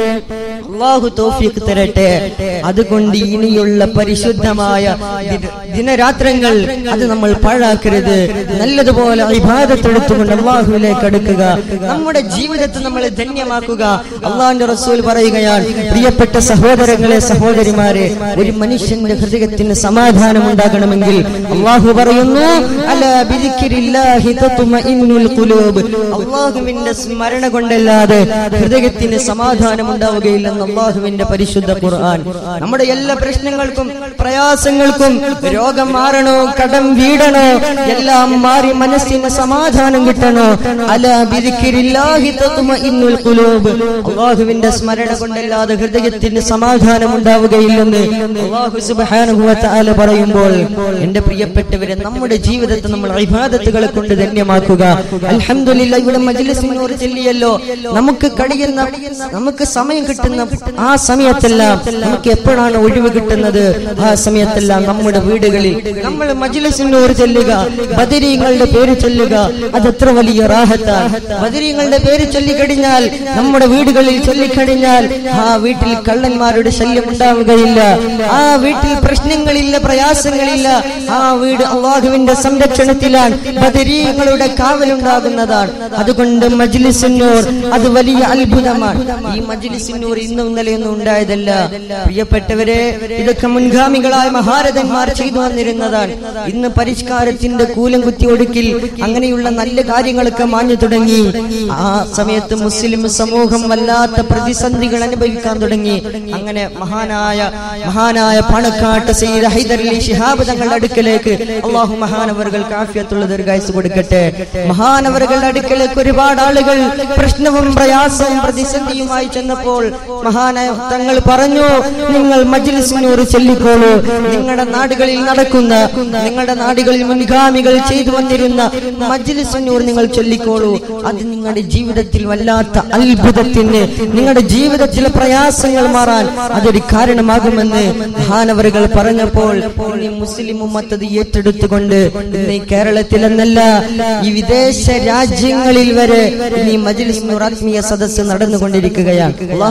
അള്ളാഹു തോഫിക്ക് തരട്ടെ അതുകൊണ്ട് ഇനിയുള്ള പരിശുദ്ധമായ ദിന- ദിനരാത്രങ്ങൾ അത് നമ്മൾ പാഴാക്കരുത് നല്ലതുപോലെ ഇബാദത്തെടുത്തുകൊണ്ട് അള്ളാഹുവിലേക്ക് അടുക്കുക നമ്മുടെ ജീവിതത്തെ നമ്മൾ ധന്യമാക്കുക അള്ളാഹിന്റെ റസൂൽ പറയുകയാണ് പ്രിയപ്പെട്ട സഹോദരങ്ങളെ സഹോദരിമാരെ ഒരു മനുഷ്യന്റെ ഹൃദയത്തിന് സമാധാനം ഉണ്ടാകണമെങ്കിൽ അള്ളാഹു പറയുന്നു അല ബിദിക്രില്ലാഹി തത്മഇന്നുൽ ഖുലൂബ് അള്ളാഹുവിന്റെ സ്മരണ കൊണ്ടല്ലാതെ ഹൃദയത്തിന് സമാധാനം ഉണ്ടാവുകയില്ലെന്ന് അള്ളാഹുവിന്റെ പരിശുദ്ധ ഖുർആൻ നമ്മുടെ എല്ലാ പ്രശ്നങ്ങൾക്കും പ്രയാസങ്ങൾക്കും രോഗം മാറണോ കടം വീടണോ എല്ലാം മാറി മനസ്സിന് സമാധാനം കിട്ടണോ അല ബിദിക്രില്ലാഹി തത്മഇന്നുൽ ഖുലൂബ് അള്ളാഹുവിന്റെ സ്മരണ കൊണ്ടല്ലാതെ ഹൃദയത്തിന് സമാധാനം ഉണ്ടാവുകയില്ലെന്ന് അള്ളാഹു സുബ്ഹാനഹു വ തആല പറയുമ്പോൾ എന്റെ പ്രിയപ്പെട്ടവരെ നമ്മുടെ ജീവിതത്തെ നമ്മൾ ഇബാദത്തുകളെ കൊണ്ട് ധന്യമാക്കുക അൽഹംദുലില്ലാ ഇവിടെ മജ്ലിസിനോട് ചെല്ലിയല്ലോ നമുക്ക് കഴിയുന്ന നമുക്ക് സമയം കിട്ടുന്ന ആ സമയത്തെല്ലാം നമുക്ക് എപ്പോഴാണ് ഒഴിവ് കിട്ടുന്നത് ആ സമയത്തെല്ലാം നമ്മുടെ വീടുകളിൽ നമ്മൾ മജ്ലിസിനോട് ചെല്ലുക ബദരീങ്ങളുടെ പേര് ചൊല്ലുക അത് എത്ര വലിയ റാഹത്താണ് ബദരീങ്ങളുടെ പേര് ചൊല്ലിക്കഴിഞ്ഞാൽ നമ്മുടെ വീടുകളിൽ ചൊല്ലിക്കഴിഞ്ഞാൽ ആ വീട്ടിൽ കള്ളന്മാരുടെ ശല്യം ഉണ്ടാവുകയില്ല ആ വീട്ടിൽ പ്രശ്നങ്ങളില്ല പ്രയാസങ്ങളില്ല ആ വീട് അള്ളാഹുവിന്റെ സംരക്ഷണത്തിലാണ് ബദരീങ്ങളുടെ കാവലുണ്ടാകുന്നതാണ് അതുകൊണ്ട് മജ്ലിസിന്നൂർ അത് വലിയ അത്ഭുതമാണ് ഈ മജ്ലിസിന്നൂർ ഇന്നും ഇന്നലെയൊന്നും ഉണ്ടായതല്ല പ്രിയപ്പെട്ടവരെ ഇതൊക്കെ മുൻഗാമികളായ മഹാരഥന്മാർ ചെയ്തു വന്നിരുന്നതാണ് ഇന്ന് പരിഷ്കാരത്തിന്റെ കൂലം കുത്തി ഒടുക്കിൽ അങ്ങനെയുള്ള നല്ല കാര്യങ്ങളൊക്കെ മാഞ്ഞു തുടങ്ങി ആ സമയത്ത് മുസ്ലിം സമൂഹം വല്ലാത്ത പ്രതിസന്ധികൾ അനുഭവിക്കാൻ തുടങ്ങി അങ്ങനെ മഹാനായ മഹാനായ പണക്കാട്ട് സെയ്ദ് ഹൈദർ അലി ശിഹാബ് തങ്ങളുടെ അടുക്കലേക്ക് അള്ളാഹു മഹാനവറുകൾ കാഫിയത്തുള്ള ദീർഘായുസ് കൊടുക്കട്ടെ മഹാനവറുകളുടെ അടുക്കലേക്ക് ഒരുപാട് ആളുകൾ പ്രശ്നവും പ്രയാസവും പ്രതിസന്ധിയുമായി ചെന്നപ്പോൾ മഹാനായ തങ്ങൾ പറഞ്ഞു നിങ്ങൾ മജ്ലിസിനൂർ ചൊല്ലിക്കോളൂ നിങ്ങളുടെ നാടുകളിൽ നടക്കുന്ന നിങ്ങളുടെ നാടുകളിൽ മുൻഗാമികൾ ചെയ്തു വന്നിരുന്ന മജ്ലിസിനൂർ നിങ്ങൾ ചൊല്ലിക്കോളൂ അത് നിങ്ങളുടെ ജീവിതത്തിൽ വല്ലാത്ത അത്ഭുതത്തിന് നിങ്ങളുടെ ജീവിതത്തിലെ പ്രയാസങ്ങൾ മാറാൻ അതൊരു കാരണമാകുമെന്ന് മഹാനവറുകൾ പറഞ്ഞപ്പോൾ ഇനി മുസ്ലിം ഉമ്മത്തത് ഏറ്റെടുത്തുകൊണ്ട് ഇന്ന് ഈ കേരളത്തിൽ എന്നല്ല ഈ വിദേശ രാജ്യങ്ങളിൽ വരെ ഇനി മജ്ലിസ് നൂർ ആത്മീയ സദസ്സ് നടന്നുകൊണ്ടിരിക്കുകയാണ് അള്ളാഹു താല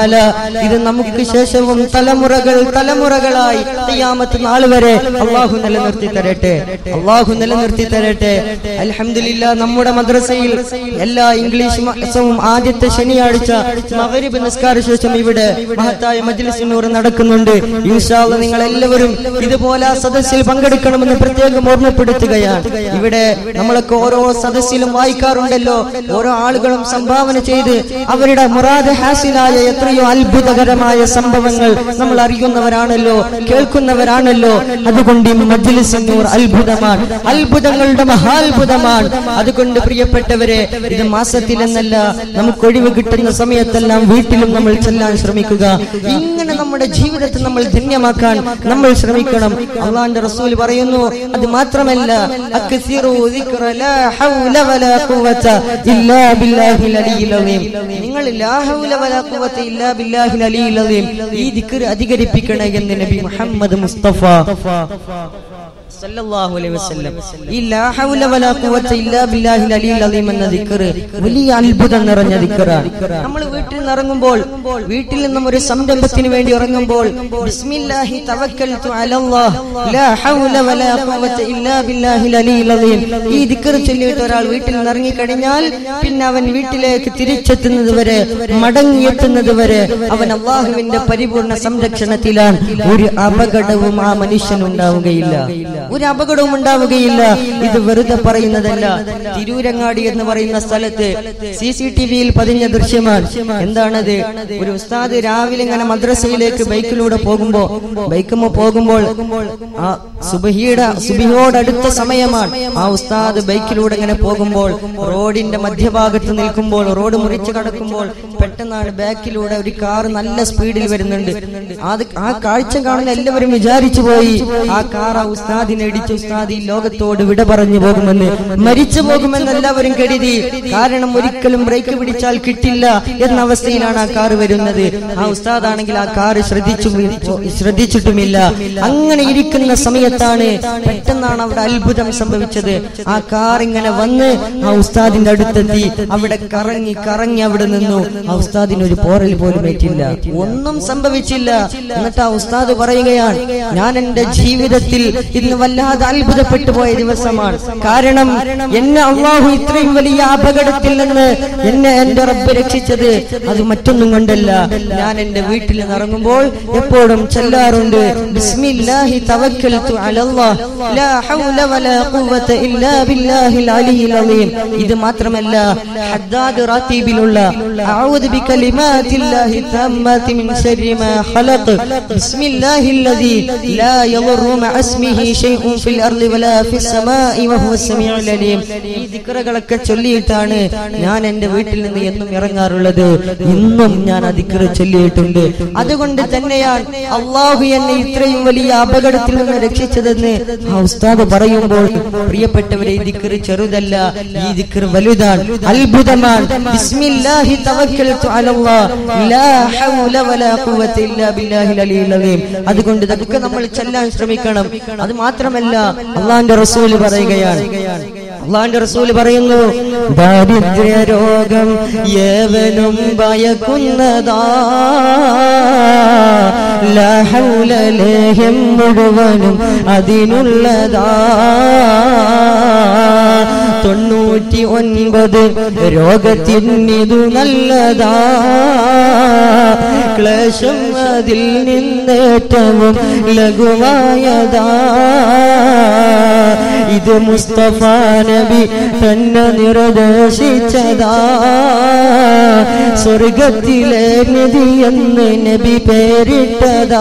തആല ഇത് നമുക്ക് ശേഷവും തലമുറകൾ തലമുറകളായി ഖിയാമത്ത് നാൾ വരെ അള്ളാഹു നിലനിർത്തി തരട്ടെ അള്ളാഹു നിലനിർത്തി തരട്ടെ അൽഹംദുലില്ലാ നമ്മുടെ മദ്രസയിൽ എല്ലാ ഇംഗ്ലീഷ് മാസവും ആദ്യത്തെ ശനിയാഴ്ച മഗ്രിബ് നിസ്കാര ശേഷം ഇവിടെ മഹത്തായ മജ്ലിസ് നൂർ നടക്കുന്നുണ്ട് ഇൻഷാ അല്ലാ നിങ്ങൾ എല്ലാവരും ഇതുപോലെ ആ സദസ്സിൽ പങ്കെടുക്കണമെന്ന് പ്രത്യേകം ഓർമ്മപ്പെടുത്തുകയാണ് ഇവിടെ നമ്മളൊക്കെ ഓരോ സദസ്സിലും വായിക്കാറുണ്ടല്ലോ ഓരോ ആളുകളും സംഭാവന ചെയ്ത് അവരുടെ മുറാദ് ഹാസിലായ എത്രയോ അത്ഭുതകരമായ സംഭവങ്ങൾ നമ്മൾ അറിയുന്നവരാണല്ലോ കേൾക്കുന്നവരാണല്ലോ അതുകൊണ്ട് ഈ മജ്ലിസ് നൂർ അത്ഭുതമാണ് അത്ഭുതങ്ങളുടെ മഹാത്ഭുതമാണ് അതുകൊണ്ട് പ്രിയപ്പെട്ടവരെ ഇത് മാസത്തിലെന്നല്ല നമുക്ക് ഒഴിവ് കിട്ടുന്ന സമയത്തെല്ലാം വീട്ടിലും നമ്മൾ ചെല്ലാൻ ശ്രമിക്കുക ഇങ്ങനെ നമ്മുടെ ജീവിതത്തെ നമ്മൾ ധന്യമാക്കാൻ നമ്മൾ ശ്രമിക്കണം അള്ളാന്റെ റസൂൽ പറയുന്നു അത് മാത്രമല്ല അക്സിറു ദിക്റ ലാ ഹൗല വലാ ഖുവത ഇല്ലാ ബില്ലാഹിൽ അലിയിൽ അലീം നിങ്ങൾ ലാ ഹൗല വലാ ഖുവത ഇല്ലാ ബില്ലാഹിൽ അലിയിൽ അലീം ഈ ദിക്ർ അധികരിപ്പിക്കണേ എന്ന് നബി മുഹമ്മദ് മുസ്തഫ സല്ലല്ലാഹു അലൈഹി വസല്ലം ഈ ലാ ഹൗല വലാ ഖുവത ഇല്ലാ ബില്ലാഹിൽ അലിയിൽ അലീം എന്ന ദിക്ർ വലിയ അത്ഭുതം നിറഞ്ഞ ദിക്റാണ് നമ്മൾ വീട്ടിൽ നിന്ന് ഇറങ്ങുമ്പോൾ വീട്ടിൽ നിന്നും ഒരു സംരംഭത്തിന് വേണ്ടി ഇറങ്ങുമ്പോൾ ബിസ്മില്ലാഹി തവക്കൽതു അലല്ലാഹ് ലാ ഹൗല വലാ ഖുവത ഇല്ലാ ബില്ലാഹിൽ അലിയിൽ അലീം ഈ ദിക്ർ ചൊല്ലിയിട്ട് ഒരാൾ വീട്ടിൽ നിന്ന് ഇറങ്ങി കഴിഞ്ഞാൽ പിന്നെ അവൻ വീട്ടിലേക്ക് തിരിച്ചെത്തുന്നത് വരെ മടങ്ങിയെത്തുന്നത് വരെ അവൻ അള്ളാഹുവിന്റെ പരിപൂർണ സംരക്ഷണത്തിലാണ് ഒരു അപകടവും ആ മനുഷ്യൻ ഉണ്ടാവുകയില്ല ഒരു അപകടവും ഉണ്ടാവുകയില്ല ഇത് വെറുതെ പറയുന്നതല്ല തിരൂരങ്ങാടി എന്ന് പറയുന്ന സ്ഥലത്ത് സി സി ടി വിയിൽ പതിഞ്ഞ ദൃശ്യമാണ് എന്താണത് ഒരു ഉസ്താദ് രാവിലെ ഇങ്ങനെ മദ്രസയിലേക്ക് ബൈക്കിലൂടെ പോകുമ്പോ ബൈക്കുമ്പോ പോകുമ്പോൾ ആ സുബഹിയുടെ സുബിയോടടുത്ത സമയമാണ് ആ ഉസ്താദ് ബൈക്കിലൂടെ ഇങ്ങനെ പോകുമ്പോൾ റോഡിന്റെ മധ്യഭാഗത്ത് നിൽക്കുമ്പോൾ റോഡ് മുറിച്ച് കടക്കുമ്പോൾ പെട്ടെന്നാണ് ബാക്കിലൂടെ ഒരു കാർ നല്ല സ്പീഡിൽ വരുന്നുണ്ട് അത് ആ കാഴ്ച കാണുന്ന എല്ലാവരും വിചാരിച്ചു പോയി ആ കാർ ആ ഉസ്താദിനെ ഇടിച്ച് ഉസ്താദ് ഈ ലോകത്തോട് വിട പറഞ്ഞു പോകുമെന്ന് മരിച്ചു പോകുമെന്ന് എല്ലാവരും കരുതി കാരണം ഒരിക്കലും ബ്രേക്ക് പിടിച്ചാൽ കിട്ടില്ല എന്ന അവസ്ഥയിലാണ് ആ കാർ വരുന്നത് ആ ഉസ്താദാണെങ്കിൽ ആ കാർ ശ്രദ്ധിച്ചു ശ്രദ്ധിച്ചിട്ടുമില്ല അങ്ങനെ ഇരിക്കുന്ന സമയത്താണ് പെട്ടെന്നാണ് അവിടെ അത്ഭുതം സംഭവിച്ചത് ആ കാർ ഇങ്ങനെ വന്ന് ആ ഉസ്താദിന്റെ അടുത്തെത്തി അവിടെ കറങ്ങി കറങ്ങി അവിടെ നിന്നു ആ ഉസ്താദിന് ഒരു പോറൽ പോലും ഏറ്റില്ല ഒന്നും സംഭവിച്ചില്ല എന്നിട്ട് ആ ഉസ്താദ് പറയുകയാണ് ഞാൻ എന്റെ ജീവിതത്തിൽ ഇന്ന് വല്ലാതെ അത്ഭുതപ്പെട്ടു പോയ ദിവസമാണ് കാരണം എന്നെ അള്ളാഹു ഇത്രയും വലിയ അപകടത്തിൽ നിന്ന് എന്നെ എന്റെ റബ്ബ് രക്ഷിച്ചത് അത് മറ്റൊന്നും കൊണ്ടല്ല ഞാൻ എന്റെ വീട്ടിൽ നിന്ന് ഇറങ്ങുമ്പോൾ എപ്പോഴും ചെല്ലാറുണ്ട് ബിസ്മില്ലാഹി തവക്കൽതു അലല്ലാഹ് ലാ ഹൗല വലാ ഖുവത ഇല്ലാ ബില്ലാഹിൽ അലിയിൽ അലീം ഇത് മാത്രമല്ല ഹദ്ദാദ് റാത്തീബിലുള്ള അഊദു ബികലിമാത്തില്ലാഹി തമ്മാതി മിൻ ശർരി മാ ഖലഖ് ബിസ്മില്ലാഹിൽ ലദീ ലാ യദുറു മഅ ഇസ്മിഹി ഷൈഉൻ ഫിൽ അർളി വലാ ഫിസ് സമാഇ വഹുവ സമീഉൽ അലീം ഈ ദിക്റുകളൊക്കെ ചൊല്ലിയിട്ടാണ് ഞാൻ എന്റെ വീട്ടിൽ നിന്ന് എന്നും ഇറങ്ങാറുള്ളത് ഇന്നും ഞാൻ ആ ദിക്ർ ചൊല്ലിയിട്ടുണ്ട് അതുകൊണ്ട് തന്നെയാണ് അള്ളാഹു എന്നെ ഇത്രയും വലിയ അപകടത്തിൽ നിന്ന് രക്ഷിച്ചതെന്ന് ആ ഉസ്താദ് പറയുമ്പോൾ പ്രിയപ്പെട്ടവരെ ഈ ദിക്ർ ചെറുതല്ല ഈ ദിക്ർ വലുതാണ് അത്ഭുതമാണ് ബിസ്മില്ലാഹി തവക്കൽതു അലല്ലാഹ് ലാ ഹൗല വലാ ഖുവത ഇല്ലാ ബില്ലാഹിൽ അലിയിൽ അലീം അതുകൊണ്ട് ഇതൊക്കെ നമ്മൾ ചെല്ലാൻ ശ്രമിക്കണം അത് മാത്രമല്ല അള്ളാന്റെ റസൂൽ പറയുകയാണ് അള്ളാന്റെ റസൂൽ പറയുന്നു ദാരിദ്ര്യ രോഗം ഏവനും ഭയക്കുന്നതാ ലാ ഹൗല ലേഹ്യം മുഴുവനും അതിനുള്ളതാ തൊണ്ണൂറ്റി ഒൻപത് രോഗത്തിനിതു നല്ലതാ ക്ലേശം അതിൽ നിന്നേറ്റവും ലഘുവായതാ ഇത് മുസ്തഫ നബി തന്നെ നിർദ്ദേശിച്ചതാ സ്വർഗത്തിലെ നിധി എന്ന് നബി പേരിട്ടതാ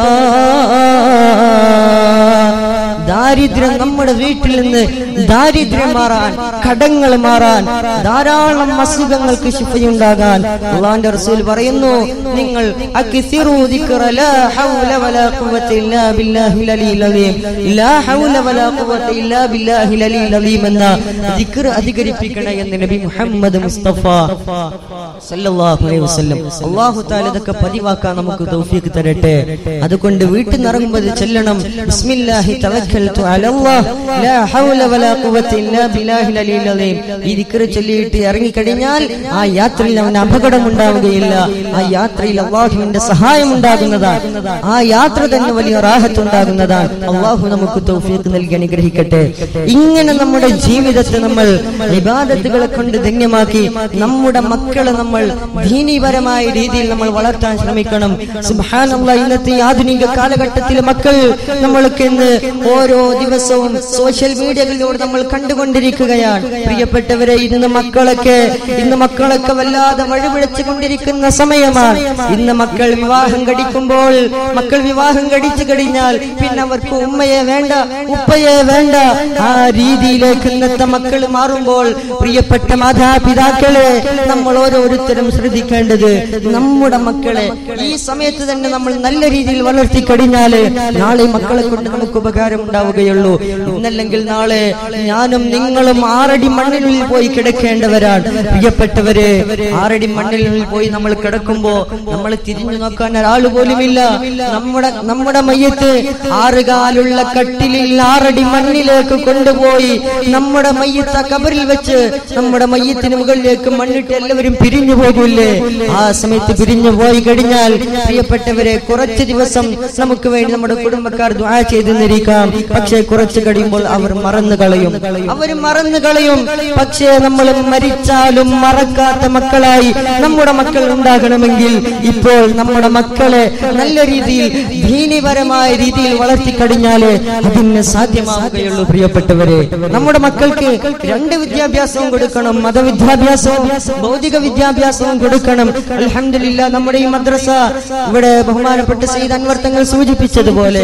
ദാരിദ്ര്യം നമ്മുടെ വീട്ടിൽ നിന്ന് ദാരിദ്ര്യം മാറാൻ കടങ്ങൾ മാറാൻ ധാരാളം അസുഖങ്ങൾക്ക് ശിഫയുണ്ടാകാൻ അള്ളാന്റെ റസൂൽ പറയുന്നു നിങ്ങൾ അക്സിറൂ ദിക്റ ലാ ഹൗല വലാ ഖുവത ഇല്ലാ ബില്ലാഹിൽ അലിയിൽ അലീം ലാ ഹൗല വലാ ഖുവത ഇല്ലാ ബില്ലാഹിൽ അലിയിൽ അലീം എന്ന ദിക്ർ അധികരിപ്പിക്കണേ എന്ന് നബി മുഹമ്മദ് മുസ്തഫ സല്ലല്ലാഹു അലൈഹി വസല്ലം അല്ലാഹു തആല ഇതൊക്കെ പതിവാക്കാൻ നമുക്ക് തൗഫീഖ് തരട്ടെ അതുകൊണ്ട് വീട്ടിൽ നിന്ന് ഇറങ്ങുമ്പോൾ ഇത് ചെല്ലണം ബിസ്മില്ലാഹി തവക്കൽ തവക്കൽതു അലല്ലാഹ് ലാ ഹൗല വലാ ഖുവത ഇല്ലാ ബില്ലാഹിൽ അലിയിൽ അലീം ഈ ദിക്ർ ചൊല്ലിയിട്ട് ഇറങ്ങിക്കഴിഞ്ഞാൽ ആ യാത്രയിൽ അവന് അപകടം ഉണ്ടാവുകയില്ല ആ യാത്രയിൽ അള്ളാഹുവിന്റെ സഹായം ഉണ്ടാകുന്നതാണ് ആ യാത്ര തന്നെ വലിയ റാഹത്ത് ഉണ്ടാകുന്നതാണ് അള്ളാഹു നമുക്ക് തൗഫീഖ് നൽകി അനുഗ്രഹിക്കട്ടെ ഇങ്ങനെ നമ്മുടെ ജീവിതത്തെ നമ്മൾ വിവാദത്തുകളെ കൊണ്ട് ധന്യമാക്കി നമ്മുടെ മക്കളെ നമ്മൾ ദീനീപരമായ രീതിയിൽ നമ്മൾ വളർത്താൻ ശ്രമിക്കണം സുബ്ഹാനല്ലാ ഇന്നത്തെ ഈ ആധുനിക കാലഘട്ടത്തിലെ മക്കൾ നമ്മൾക്ക് ഇന്ന് ഓരോ ദിവസവും സോഷ്യൽ മീഡിയകളിലൂടെ നമ്മൾ കണ്ടുകൊണ്ടിരിക്കുകയാണ് പ്രിയപ്പെട്ടവരെ ഇന്ന് മക്കളൊക്കെ ഇന്ന് മക്കളൊക്കെ വല്ലാതെ വഴിപിഴച്ചു കൊണ്ടിരിക്കുന്ന സമയമാണ് ഇന്ന് മക്കൾ വിവാഹം കഴിക്കുമ്പോൾ മക്കൾ വിവാഹം കഴിച്ചു കഴിഞ്ഞാൽ പിന്നെ അവർക്ക് ഉമ്മയെ വേണ്ട ഉപ്പയെ വേണ്ട ആ രീതിയിലേക്ക് ഇന്നത്തെ മക്കൾ മാറുമ്പോൾ പ്രിയപ്പെട്ട മാതാപിതാക്കളെ നമ്മൾ ഓരോരുത്തരും ശ്രദ്ധിക്കേണ്ടത് നമ്മുടെ മക്കളെ ഈ സമയത്ത് തന്നെ നമ്മൾ നല്ല രീതിയിൽ വളർത്തി കഴിഞ്ഞാല് നാളെ മക്കളെ കൊണ്ട് നമുക്ക് ഉപകാരം ഉണ്ടാവുകയുള്ളൂ ഇന്നല്ലെങ്കിൽ നാളെ ഞാനും നിങ്ങളും ആറടി മണ്ണിനുള്ളിൽ പോയി കിടക്കേണ്ടവരാണ് പ്രിയപ്പെട്ടവരെ ആറടി മണ്ണിനുള്ളിൽ പോയി നമ്മൾ കിടക്കുമ്പോ നമ്മൾ തിരിഞ്ഞു നോക്കാൻ ഒരാൾ പോലുമില്ല നമ്മുടെ നമ്മുടെ മയ്യത്ത് ആറുകാലുള്ള കട്ടിലിൽ ആറടി മണ്ണിലേക്ക് കൊണ്ടുപോയി നമ്മുടെ മയ്യത്ത് ആ കബറിൽ വെച്ച് നമ്മുടെ മയ്യത്തിന് മുകളിലേക്ക് മണ്ണിട്ട് എല്ലാവരും പിരിഞ്ഞു പോകില്ലേ ആ സമയത്ത് പിരിഞ്ഞു പോയി കഴിഞ്ഞാൽ പ്രിയപ്പെട്ടവരെ കുറച്ച് ദിവസം നമുക്ക് വേണ്ടി നമ്മുടെ കുടുംബക്കാർ ദ്വാ ചെയ്തെന്നിരിക്കാം പക്ഷേ കുറച്ച് കഴിയുമ്പോൾ അവർ മറന്നു കളയും അവർ മറന്നു കളയും പക്ഷേ നമ്മൾ മരിച്ചാലും മറക്കാത്ത മക്കളായി നമ്മുടെ മക്കൾ ഉണ്ടാകണമെങ്കിൽ ഇപ്പോൾ നമ്മുടെ മക്കളെ നല്ല രീതിയിൽ ദീനിപരമായ രീതിയിൽ വളർത്തിക്കഴിഞ്ഞാല് അതിന് സാധ്യമാവുകയുള്ളൂ പ്രിയപ്പെട്ടവരെ നമ്മുടെ മക്കൾക്ക് രണ്ട് വിദ്യാഭ്യാസവും കൊടുക്കണം മതവിദ്യാഭ്യാസവും ഭൗതിക വിദ്യാഭ്യാസവും കൊടുക്കണം അൽഹംദുലില്ല നമ്മുടെ ഈ മദ്രസ ഇവിടെ ബഹുമാനപ്പെട്ട സയ്യിദ് അൻവർ തങ്ങൾ സൂചിപ്പിച്ചതുപോലെ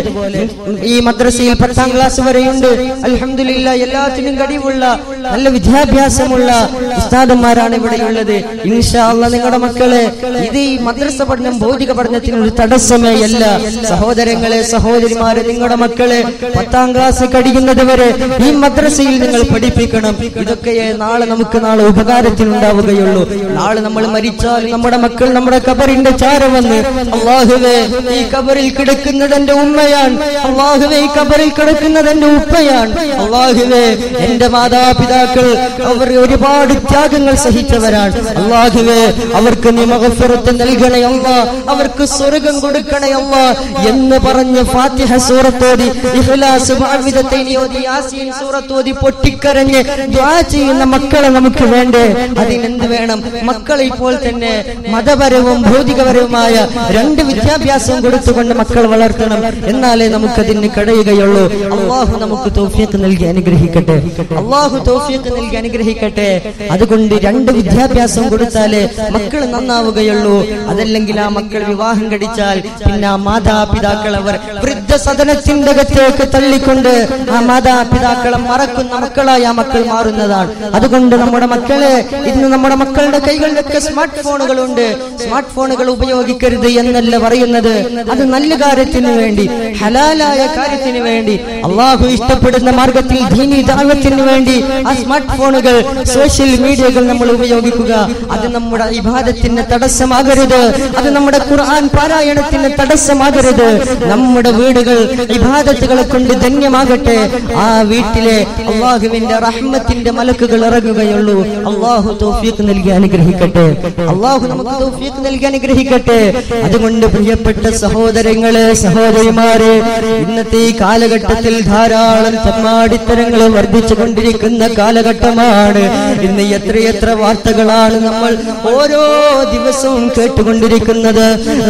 ഈ മദ്രസയിൽ പത്താം ക്ലാസ് വരെയുണ്ട് അൽഹംദുലില്ല എല്ലാത്തിനും കഴിവുള്ള നല്ല വിദ്യാഭ്യാസമുള്ള ഉസ്താദന്മാരാണ് ഇവിടെയുള്ളത് ഇൻഷാ അല്ലാ നിങ്ങളുടെ മക്കളെ ഇത് ഈ മദ്രസ പഠനം ഭൗതിക പഠനത്തിന് ഒരു തടസ്സമേ അല്ല സഹോദരങ്ങളെ സഹോദരിമാരെ നിങ്ങളുടെ മക്കളെ പത്താം ക്ലാസ് കഴിയുന്നത് വരെ ഈ മദ്രസയിൽ നിങ്ങൾ പഠിപ്പിക്കണം ഇതൊക്കെ നാളെ നമുക്ക് നാളെ ഉപകാരത്തിനുണ്ടാവുകയുള്ളൂ നാളെ നമ്മൾ മരിച്ചാൽ നമ്മുടെ മക്കൾ നമ്മുടെ കബറിന്റെ ചാര വന്ന് അള്ളാഹുവേ ഈ കബറിൽ കിടക്കുന്നത് എന്റെ ഉമ്മയാണ് അള്ളാഹുവേ ഈ കബറിൽ കിടക്കുന്നത് എന്റെ ഉപ്പയാണ് അള്ളാഹുവേ എന്റെ മാതാപിതാക്കൾ അവർ ഒരുപാട് ത്യാഗങ്ങൾ സഹിച്ചവരാണ് അള്ളാഹുവേ അവർക്ക് നീ മഗഫിറത്ത് നൽകണേ അല്ല അവർക്ക് സ്വർഗം കൊടുക്കണേ അല്ല എന്ന് പറഞ്ഞ് ഫാത്തിഹ സൂറത്തോതി ഇഖ്ലാസ് മുഅവ്വിദത്തൈനി ഓതി യാസീൻ സൂറത്തോതി പൊട്ടിക്കരഞ്ഞ് ദുആ ചെയ്യുന്ന മക്കളെ നമുക്ക് വേണ്ടേ അതിനെന്ത് വേണം മക്കളെ ഇപ്പോൾ തന്നെ മതപരവും ഭൗതികപരവുമായ രണ്ട് വിദ്യാഭ്യാസവും കൊടുത്തുകൊണ്ട് മക്കൾ വളർത്തണം എന്നാലേ നമുക്കതിന് കഴിയുകയുള്ളൂ അള്ളാഹു നമുക്ക് തോഫിയൊക്കെ നൽകി അനുഗ്രഹിക്കട്ടെ അള്ളാഹു തോഫിയൊക്കെ നൽകി അനുഗ്രഹിക്കട്ടെ അതുകൊണ്ട് രണ്ട് വിദ്യാഭ്യാസം കൊടുത്താലേ മക്കൾ നന്നാവുകയുള്ളൂ അതല്ലെങ്കിൽ ആ മക്കൾ വിവാഹം കഴിച്ചാൽ പിന്നെ ആ മാതാപിതാക്കൾ അവർ വൃദ്ധസദനത്തിന്റെ അകത്തേക്ക് തള്ളിക്കൊണ്ട് ആ മാതാപിതാക്കളെ മറക്കുന്ന മക്കളായി ആ മക്കൾ മാറുന്നതാണ് അതുകൊണ്ട് നമ്മുടെ മക്കളെ ഇന്ന് നമ്മുടെ മക്കളുടെ കൈകളിലൊക്കെ സ്മാർട്ട് ഫോണുകളുണ്ട് സ്മാർട്ട് ഫോണുകൾ ഉപയോഗിക്കരുത് എന്നല്ല പറയുന്നത് അത് നല്ല കാര്യത്തിന് വേണ്ടി ഹലാലായ കാര്യത്തിന് വേണ്ടി അള്ളാഹു ഇഷ്ടപ്പെടുന്ന മാർഗത്തിൽ ദീനി ദാവത്തിന് വേണ്ടി ആ സ്മാർട്ട് ഫോണുകൾ സോഷ്യൽ മീഡിയകൾ നമ്മൾ ഉപയോഗിക്കുക അത് നമ്മുടെ ഇബാദത്തിന് തടസ്സമാകരുത് അത് നമ്മുടെ ഖുർആൻ പാരായണത്തിന് തടസ്സമാകരുത് നമ്മുടെ വീടുകൾ ഇബാദത്തുകളെ കൊണ്ട് ധന്യമാകട്ടെ ആ വീട്ടിലെ അള്ളാഹുവിന്റെ റഹ്മത്തിന്റെ മലക്കുകൾ ഇറങ്ങുകയുള്ളൂ അള്ളാഹു തൗഫീഖ് നൽകി അനുഗ്രഹിക്കട്ടെ അള്ളാഹു നമുക്ക് തൗഫീഖ് നൽകി അനുഗ്രഹിക്കട്ടെ അതുകൊണ്ട് പ്രിയപ്പെട്ട സഹോദരങ്ങളെ സഹോദരിമാരെ ഇന്നത്തെ ഈ കാലഘട്ടത്തിൽ ധാരാളം തെമ്മാടിത്തരങ്ങൾ വർദ്ധിച്ചു കൊണ്ടിരിക്കുന്ന കാലഘട്ടമാണ് ഇന്ന് എത്രയെത്ര വാർത്തകളാണ് നമ്മൾ ഓരോ ദിവസവും കേട്ടുകൊണ്ടിരിക്കുന്നത്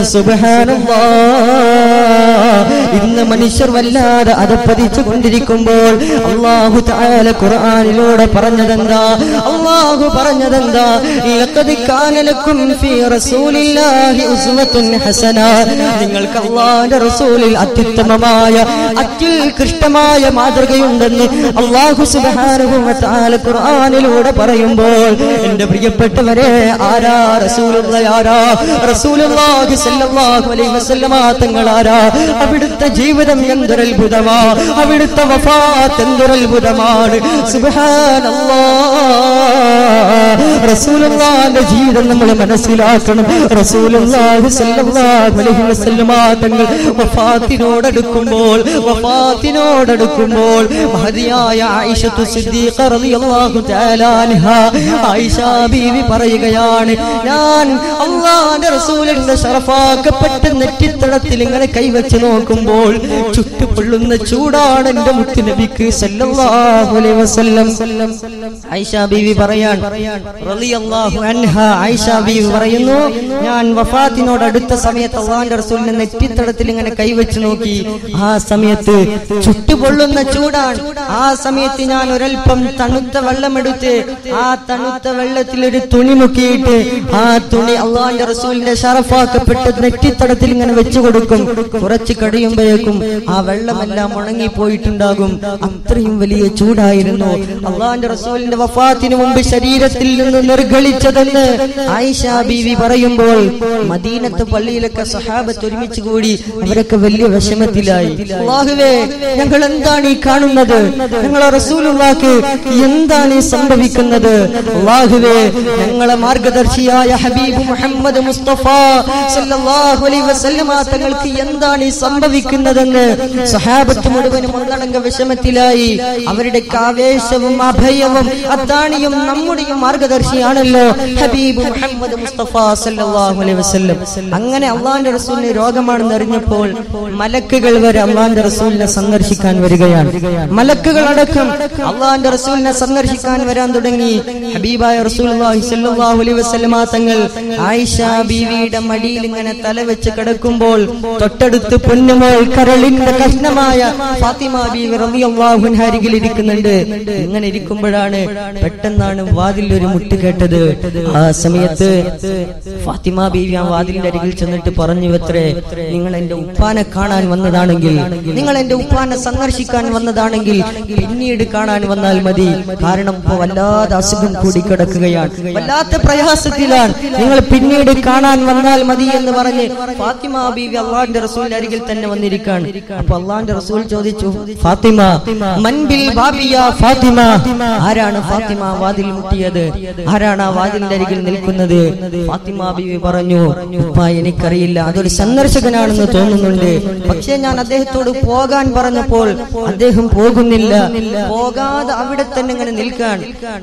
സുബ്ഹാനല്ലാഹ് ഇന്ന് മനുഷ്യർ വല്ലാതെ അതപ്പതിച്ചു കൊണ്ടിരിക്കുമ്പോൾ അള്ളാഹു താല ഖുർആനിലൂടെ പറഞ്ഞതെന്താ അള്ളാഹു പറഞ്ഞതെന്താ ലഖദ് കാന ലക്കും ഫീ റസൂലില്ലാഹി ഉസ്വത്തുൻ ഹസന നിങ്ങൾക്ക് അള്ളാഹുവിന്റെ റസൂലിൽ അത്യുത്തമമായ അത്യുത്കൃഷ്ടമായ മാതൃകയുണ്ടെന്ന് അള്ളാഹു സുബ്ഹാനഹു വ തആല ഖുർആനിലൂടെ പറയുമ്പോൾ എന്റെ പ്രിയപ്പെട്ടവരെ ആരാ റസൂലുള്ള ആരാ റസൂലുള്ളാഹി സ്വല്ലല്ലാഹു അലൈഹി വസല്ലമ തങ്ങൾ ആരാ അവിടുത്തെ ജീവിതം എന്തൊരത്ഭുതമാ അവിടുത്തെ വഫാത്ത് എന്തൊരത്ഭുതമാണ് സുബ്ഹാനല്ലാഹ് റസൂലുള്ളാഹിന്റെ ജീവിതം നമ്മൾ മനസ്സിലാക്കണം റസൂലുള്ളാഹി സ്വല്ലല്ലാഹു അലൈഹി വസല്ലമ തങ്ങൾ വഫാത്തിനോടടുക്കുമ്പോൾ വഫാത്തിനോടടുക്കുമ്പോൾ മഹദിയായ ആയിഷത്തു സിദ്ദീഖ റളിയല്ലാഹു തആല അൻഹ ആയിഷ ബീവി പറയുകയാണ് ഞാൻ അള്ളാഹിന്റെ റസൂലിന്റെ ഷറഫാക്കപ്പെട്ട നെറ്റിത്തടത്തിൽ ഇങ്ങനെ കൈവച്ച് നോക്കുമ്പോൾ ചുട്ടുപൊള്ളുന്ന ചൂടാണ് എന്റെ മുത്തുനബിക്ക് സല്ലല്ലാഹു അലൈഹി വസല്ലം ആയിഷ ബീവി പറയാൻ റളിയല്ലാഹു അൻഹ ആയിഷ ബീവി പറയുന്നു ഞാൻ വഫാത്തിനോട് അടുത്ത സമയത്ത് അള്ളാഹിന്റെ റസൂലിന്റെ നെറ്റിത്തടത്തിൽ ഇങ്ങനെ കൈവച്ച് നോക്കി ആ സമയത്ത് ചുട്ടുപൊള്ളുന്ന ചൂടാണ് ആ സമയത്ത് ഞാൻ ഒരൽപ്പം തണുത്ത വെള്ളമെടുത്ത് ആ തണുത്ത വെള്ളത്തിൽ ഒരു തുണി മുക്കിയിട്ട് ആ തുണി അള്ളാഹിന്റെ റസൂലിന്റെ ഷറഫാക്കപ്പെട്ട നെറ്റിത്തടത്തിൽ ഇങ്ങനെ വെച്ചു കൊടുക്കും കുറച്ച് കഴിയുമ്പോഴേക്കും ആ വെള്ളമെല്ലാം ഉണങ്ങി പോയിട്ടുണ്ടാകും അത്രയും വലിയ ചൂടായിരുന്നു അള്ളാഹിന്റെ റസൂലിന്റെ വഫാത്തിന് മുമ്പ് ശരീരത്തിൽ നിന്ന് നിർഗളിച്ചതെന്ന് ആയിഷ ബീവി പറയുമ്പോൾ മദീനത്ത് പള്ളിയിലൊക്കെ സഹാബത്ത് ഒരുമിച്ച് കൂടി അവരൊക്കെ വലിയ വിഷമത്തിലായി അള്ളാഹുവേ ഞങ്ങൾ എന്താണ് ഈ കാണുന്നത് ഞങ്ങളെ റസൂലുള്ളാക്ക് എന്താണ് ഈ സംഭവിക്കുന്നത് അള്ളാഹുവേ ഞങ്ങളെ മാർഗദർശിയായ ഹബീബ് മുഹമ്മദ് മുസ്തഫ സല്ലല്ലാഹു അലൈഹി വസല്ലമ തങ്ങൾക്ക് എന്താണ് ഈ സംഭവിക്കുന്നതെന്ന് സഹാബത്ത് മുഴുവനും ഒന്നടങ്ക വിഷമത്തിലായി അവരുടെ ആവേശവും അഭയവും അത്താണിയും നമ്മുടെയും മാർഗദർശിയാണല്ലോ ഹബീബ് മുഹമ്മദ് മുസ്തഫ സല്ലല്ലാഹു അലൈഹി വസല്ലം അങ്ങനെ അള്ളാഹിന്റെ റസൂലിന് രോഗമാണെന്ന് അറിഞ്ഞപ്പോൾ മലക്കുകൾ വരെ അള്ളാഹിന്റെ റസൂലിനെ സന്ദർശിക്കാൻ വരികയാണ് മലക്കുകൾ അടക്കം അള്ളാഹിന്റെ റസൂലിനെ സന്ദർശിക്കാൻ വരാൻ തുടങ്ങി ഹബീബായ റസൂലുള്ളാഹി സ്വല്ലല്ലാഹു അലൈഹി വസല്ലമ തങ്ങൾ ആയിഷ ബീവിയുടെ മടിയിൽ ഇങ്ങനെ തല വെച്ച് കിടക്കുമ്പോൾ തൊട്ടടുത്ത് പൊന്നുമോൾ കരളിന്റെ കഷ്ണമായ ഫാത്തിമ ബീവി റളിയല്ലാഹു അൻഹ അരികിൽ ഇരിക്കുന്നുണ്ട് ഇങ്ങനെ ഇരിക്കുമ്പോഴാണ് പെട്ടെന്നാണ് വാതിൽ ഒരു മുട്ട് കേട്ടത് ആ സമയത്ത് ഫാത്തിമ ബീവി ആ വാതിലിന്റെ അരികിൽ ചെന്നിട്ട് പറഞ്ഞു എത്രേ നിങ്ങൾ എന്റെ ഉപ്പാനെ കാണാൻ വന്നതാണെങ്കിൽ നിങ്ങൾ എന്റെ ഉപ്പാനെ സന്ദർശിക്കാൻ വന്നതാണെങ്കിൽ പിന്നീട് കാണാൻ വന്നാൽ മതി കാരണം ഇപ്പൊ വല്ലാതെ അസുഖം കൂടി കിടക്കുകയാണ് വല്ലാത്ത പ്രയാസത്തിലാണ് നിങ്ങൾ പിന്നീട് കാണാൻ വന്നാൽ മതി എന്ന് പറഞ്ഞ് ഫാത്തിമ ബീവി അള്ളാഹിന്റെ റസൂലിന്റെ അരികിൽ തന്നെ വന്നിരിക്കാണ് അപ്പൊ അള്ളാഹിന്റെ റസൂൽ ചോദിച്ചു ഫാത്തിമ മൻബിൽ ബാബിയ ഫാത്തിമ ആരാണ് ഫാത്തിമ വാതിൽ മുട്ടിയത് ആരാണ് ആ വാതിലിന്റെ അരികിൽ നിൽക്കുന്നത് ഫാത്തിമ ബീവി പറഞ്ഞു ഉപ്പ എനിക്കറിയില്ല അതൊരു സന്ദർശകനാണെന്ന് തോന്നുന്നുണ്ട് പക്ഷേ ഞാൻ അദ്ദേഹത്തോട് പോകാൻ പറഞ്ഞപ്പോൾ അദ്ദേഹം പോകുന്നില്ല പോകാതെ അവിടെ തന്നെ ഇങ്ങനെ നിൽക്കാൻ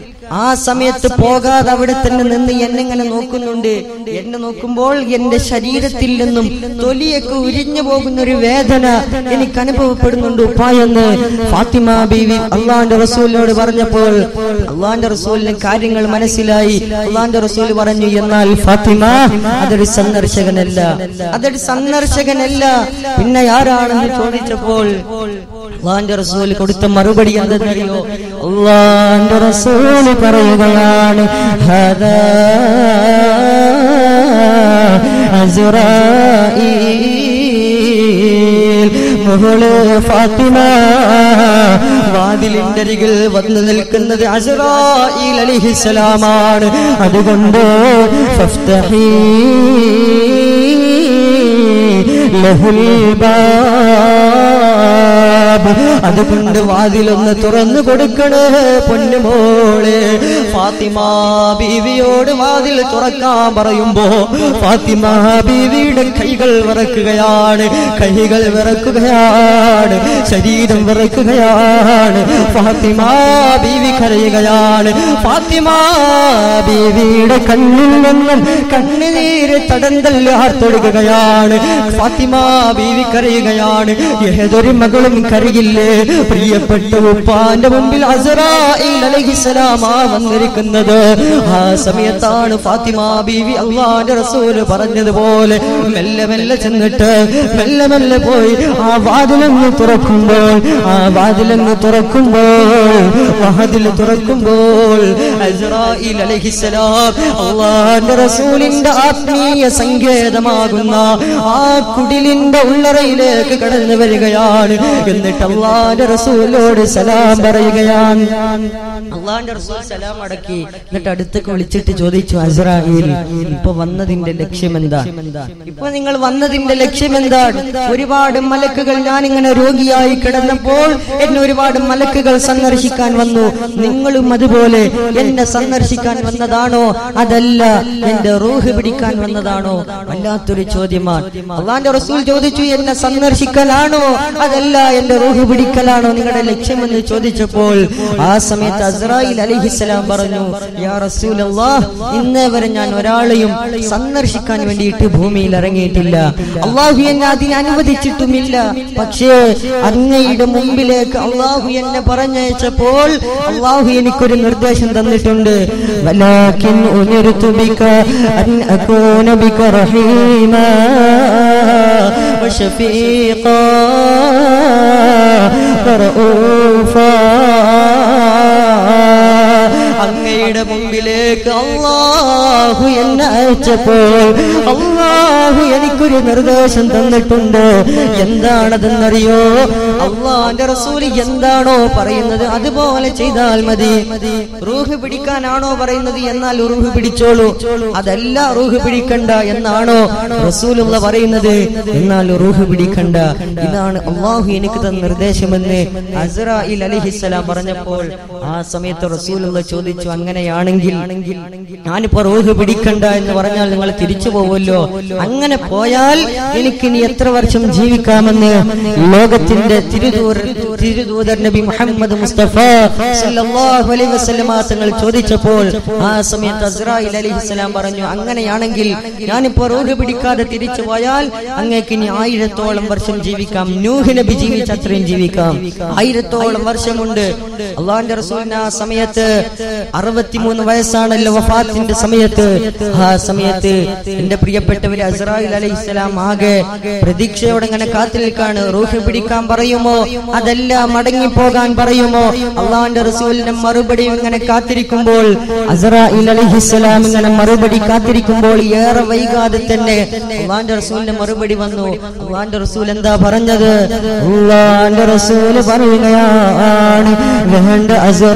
ആ സമയത്ത് പോകാതെ അവിടെ തന്നെ നിന്ന് എന്നെ ഇങ്ങനെ നോക്കുന്നുണ്ട് എന്നെ നോക്കുമ്പോൾ എന്റെ ശരീരത്തിൽ നിന്നും തൊലിയൊക്കെ ഉരിഞ്ഞു പോകുന്ന ഒരു വേദന എനിക്ക് അനുഭവപ്പെടുന്നുണ്ട് ഉപ്പായെന്ന് ഫാത്തിമ ബീവി അള്ളാന്റെ റസൂലിനോട് പറഞ്ഞപ്പോൾ അള്ളാന്റെ റസൂലിന് കാര്യങ്ങൾ മനസ്സിലായി അള്ളാന്റെ റസൂൽ പറഞ്ഞു എന്നാൽ ഫാത്തിമ അതൊരു സന്ദർശകനല്ല അതൊരു സന്ദർശകനല്ല പിന്നെ ആരാണെന്ന് ചോദിച്ചപ്പോൾ അള്ളാന്റെ റസൂൽ കൊടുത്ത മറുപടി എന്തെന്നറിയോ അള്ളാന്റെ റസൂൽ പറയുകയാണ് ഹദാ അസ്റായീൽ മുഹള് ഫാത്തിമ വാതിലിന്റെ അരികിൽ വന്നു നിൽക്കുന്നത് അസ്റായീൽ അലിഹിസലാമാണ് അതുകൊണ്ട് ഫഫ്തഹീ ലഹുൽ ബാബ് അതുകൊണ്ട് വാതിലൊന്ന് തുറന്നു കൊടുക്കണേ പൊന്നുമോളെ ഫാത്തിമ ബീവിയോട് വാതിൽ തുറക്കാൻ പറയുമ്പോ ഫാത്തിമ ബീവിയുടെ കൈകൾ വിറക്കുകയാണ് കൈകൾ വിറക്കുകയാണ് ശരീരം വിറക്കുകയാണ് ഫാത്തിമ ബീവി കരയുകയാണ് ഫാത്തിമ ബീവിയുടെ കണ്ണിൽ നിന്നും കണ്ണുനീര് തടന്തല്ലാർത്തൊടുകയാണ് ഫാത്തിമ ബീവി കരയുകയാണ് ഏതൊരു മകളും കരയില്ലേ പ്രിയപ്പെട്ട ഉപ്പാന്റെ മുമ്പിൽ അസറായിൽ അലഹിസലാമാ വന്നിരിക്കുന്നത് ആ സമയത്താണ് ഫാത്തിമ ബീവി അള്ളാന്റെ റസൂല് പറഞ്ഞതുപോലെ മെല്ലെ മെല്ലെ ചെന്നിട്ട് മെല്ലെ മെല്ലെ പോയി ആ വാതിലങ്ങ് തുറക്കുമ്പോൾ ആ വാതിലങ്ങ് തുറക്കുമ്പോൾ വാതിൽ തുറക്കുമ്പോൾ അസ്രായിൽ അലഹിസലാം അള്ളാന്റെ റസൂലിന്റെ ആത്മീയ സങ്കേതമാകുന്ന ആ കുടിലിന്റെ ഉള്ളറയിലേക്ക് കടന്നു വരികയാണ് എന്നിട്ട് എന്നിട്ട് അള്ളാന്റെ റസൂലോട് സലാം പറയുകയാണ് അള്ളാന്റെ റസൂൽ സലാം അടക്കി എന്നിട്ട് അടുത്തേക്ക് വിളിച്ചിട്ട് ചോദിച്ചു അസ്രായിൽ ഇപ്പൊ വന്നതിന്റെ ലക്ഷ്യം എന്താ ഇപ്പൊ നിങ്ങൾ വന്നതിന്റെ ലക്ഷ്യം എന്താണ് ഒരുപാട് മലക്കുകൾ ഞാൻ ഇങ്ങനെ രോഗിയായി കിടന്നപ്പോൾ എന്നെ ഒരുപാട് മലക്കുകൾ സന്ദർശിക്കാൻ വന്നു നിങ്ങളും അതുപോലെ എന്നെ സന്ദർശിക്കാൻ വന്നതാണോ അതല്ല എന്റെ റൂഹ് പിടിക്കാൻ വന്നതാണോ വല്ലാത്തൊരു ചോദ്യമാണ് അള്ളാന്റെ റസൂൽ ചോദിച്ചു എന്നെ സന്ദർശിക്കലാണോ അതല്ല എന്റെ റൂഹ് പിടിക്കലാണോ നിങ്ങളുടെ ലക്ഷ്യമെന്ന് ചോദിച്ചപ്പോൾ ആ സമയത്ത് അസ്രായിൽ അലിഹിസ്സലാം പറഞ്ഞു യാ റസൂലല്ലാ ഇന്നേ വരെ ഞാൻ ഒരാളെയും സന്ദർശിക്കാൻ വേണ്ടിയിട്ട് ഭൂമിയിൽ ഇറങ്ങിയിട്ടില്ല അള്ളാഹു എന്നെ അതിന് അനുവദിച്ചിട്ടുമില്ല പക്ഷേ അങ്ങയുടെ മുമ്പിലേക്ക് അള്ളാഹു എന്നെ പറഞ്ഞയച്ചപ്പോൾ അള്ളാഹു എനിക്കൊരു നിർദ്ദേശം തന്നിട്ടുണ്ട് വലാകിൻ ഉമിർതു ബിക അൻ അകൂന ബിക റഹീമാ വശഫീഖാ റഊഫാ അങ്ങയുടെ മുമ്പിലേക്ക് അള്ളാഹു എന്നെ അയച്ചപ്പോൾ അള്ളാഹു എനിക്കൊരു നിർദ്ദേശം തന്നിട്ടുണ്ട് എന്താണതെന്നറിയോ അള്ളാന്റെ റസൂല് എന്താണോ പറയുന്നത് അതുപോലെ ചെയ്താൽ മതി റൂഹ് പിടിക്കാനാണോ പറയുന്നത് എന്നാൽ റൂഹ് പിടിച്ചോളൂ അതല്ല റൂഹ് പിടിക്കണ്ട എന്നാണോ റസൂലുള്ള പറയുന്നത് എന്നാൽ റൂഹ് പിടിക്കണ്ട ഇതാണ് അള്ളാഹു എനിക്ക് തന്ന നിർദ്ദേശമെന്ന് അസ്രായിൽ അലിഹിസ്സലാം പറഞ്ഞപ്പോൾ ആ സമയത്ത് റസൂലുള്ള ചോദിച്ചു അങ്ങനെയാണെങ്കിൽ ഞാനിപ്പോ റൂഹ് പിടിക്കണ്ട എന്ന് പറഞ്ഞാൽ നിങ്ങൾ തിരിച്ചു പോവുമല്ലോ അങ്ങനെ പോയാൽ എനിക്ക് ഇനി എത്ര വർഷം ജീവിക്കാമെന്ന് ലോകത്തിന്റെ തിരുദൂര തിരുദൂതർ നബി മുഹമ്മദ് മുസ്തഫ സല്ലല്ലാഹു അലൈഹി വസല്ലമ തങ്ങൾ ചോദിച്ചപ്പോൾ ആ സമയത്ത് അസ്രായിൽ അലിഹിസ്സലാം പറഞ്ഞു അങ്ങനെയാണെങ്കിൽ ഞാനിപ്പോ റൂഹ് പിടിക്കാതെ തിരിച്ചു പോയാൽ അങ്ങേക്ക് ഇനി ആയിരത്തോളം വർഷം ജീവിക്കാം നൂഹ് നബി ജീവിച്ച അത്രയും ജീവിക്കാം ആയിരത്തോളം വർഷമുണ്ട് അള്ളാഹിന്റെ റസൂലിന് ആ സമയത്ത് അറുപത്തിമൂന്ന് വയസ്സാണല്ലോ വഫാത്തിന്റെ സമയത്ത് ആ സമയത്ത് എന്റെ പ്രിയപ്പെട്ടവര് അസ്രായിൽ അലൈഹിസ്സലാം ആകെ പ്രതീക്ഷയോടെ ഇങ്ങനെ കാത്തു നിൽക്കാണ് റൂഹ് പിടിക്കാൻ പറയുമോ അതല്ല മടങ്ങിപ്പോകാൻ പറയുമോ അള്ളാഹിന്റെ റസൂലിന്റെ മറുപടി ഇങ്ങനെ കാത്തിരിക്കുമ്പോൾ അസ്രായിൽ അലൈഹിസ്സലാം ഇങ്ങനെ മറുപടി കാത്തിരിക്കുമ്പോൾ ഏറെ വൈകാതെ തന്നെ അള്ളാഹിന്റെ റസൂലിന്റെ മറുപടി വന്നു അള്ളാഹിന്റെ റസൂൽ എന്താ പറഞ്ഞത് അള്ളാഹിന്റെ റസൂല് പറയുകയാണ് വേണ്ട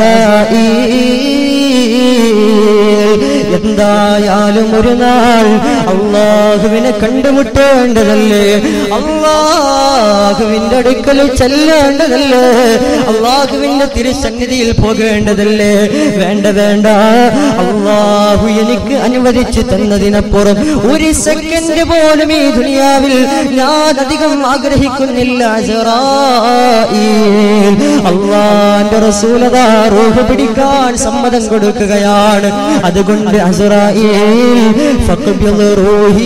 അസ്രായി എന്തായാലും ഒരു നാൾ അള്ളാഹുവിനെ കണ്ടുമുട്ടേണ്ടതല്ലേ അള്ളാഹുവിന്റെ അടുക്കൽ ചെല്ലേണ്ടതല്ലേ അള്ളാഹുവിന്റെ തിരുസന്നിധിയിൽ പോകേണ്ടതല്ലേ വേണ്ട വേണ്ട അള്ളാഹു എനിക്ക് അനുവദിച്ചു തന്നതിനപ്പുറം ഒരു സെക്കൻഡ് പോലും ഈ ദുനിയാവിൽ ഞാൻ അധികം ആഗ്രഹിക്കുന്നില്ല അസ്രായീൽ. അള്ളാന്റെ റസൂലതാ റൂഹ് പിടിക്കാൻ സമ്മതം കൊടുക്കുകയാണ് അതുകൊണ്ട് അസുറായിൽ ഫഖ്ബിദ് റൂഹി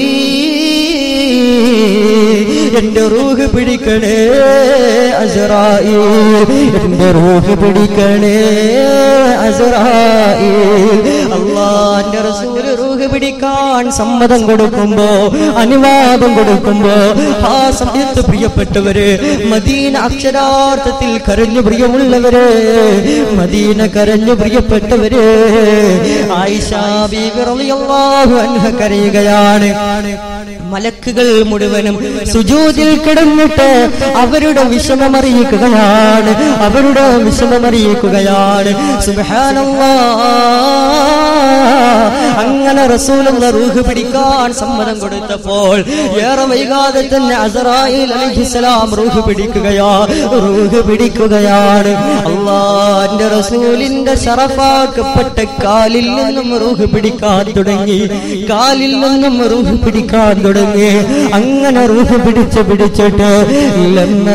എന്റെ റൂഹ് പിടിക്കണേ അസുറായിൽ എന്റെ റൂഹ് പിടിക്കണേ അസുറായിൽ അള്ളാന്റെ റസൂല് റൂഹ് പിടിക്കാൻ സമ്മതം കൊടുക്കുമ്പോ അനുവാദം കൊടുക്കുമ്പോ ആ സമയത്ത് പ്രിയപ്പെട്ടവര് മദീന അക്ഷരാർത്ഥത്തിൽ കരഞ്ഞു പ്രിയമുള്ളവര് മദീന കരഞ്ഞു പ്രിയപ്പെട്ടവര് ആയിഷ ബീബി റളിയല്ലാഹു അൻഹ കരയുകയാണ് മലക്കുകൾ മുഴുവനും സുജൂതിൽ കിടന്നിട്ട് അവരുടെ വിഷമമറിയിക്കുകയാണ് അവരുടെ വിഷമമറിയിക്കുകയാണ് സുബ്ഹാനല്ലാ അങ്ങനെ റസൂലുള്ള റൂഹ് പിടിക്കാൻ സമ്മതം കൊടുത്തപ്പോൾ ഏറെ വൈകാതെ തന്നെ അസറായിൽ അലൈഹിസ്സലാം റൂഹ് പിടിക്കുകയാ റൂഹ് പിടിക്കുകയാണ് അള്ളാന്റെ റസൂലിന്റെ ഷറഫാക്കപ്പെട്ട കാലിൽ നിന്നും റൂഹ് പിടിക്കാൻ തുടങ്ങി കാലിൽ നിന്നും റൂഹ് പിടിക്കാൻ തുടങ്ങി അങ്ങനെ റൂഹ് പിടിച്ച് പിടിച്ചിട്ട് ലമ്മ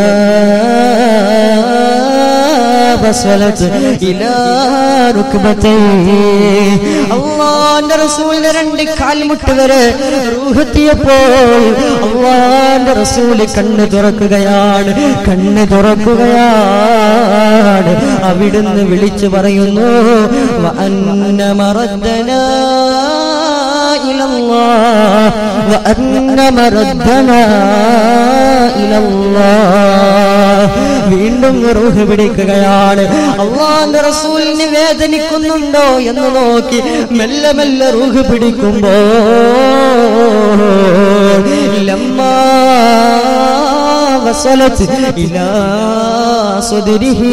وصلت إلى ركبتيه അള്ളാന്റെ റസൂലിന്റെ രണ്ട് കാൽമുട്ട് വരെ റൂഹെത്തിയപ്പോൾ അള്ളാന്റെ റസൂല് കണ്ണ് തുറക്കുകയാണ് കണ്ണ് തുറക്കുകയാണ് അവിടുന്ന് വിളിച്ചു പറയുന്നു വഅന്ന മറദ്ദനാ إلى الله وأن مردنا إلى الله വീണ്ടും റൂഹ് പിടിക്കുകയാണ് അള്ളാന്റെ റസൂലിന് വേദനിക്കുന്നുണ്ടോ എന്ന് നോക്കി മെല്ലെ മെല്ലെ റൂഹ് പിടിക്കുമ്പോ ലമ്മാ വസലത് ഇലാ സ്വദരിഹി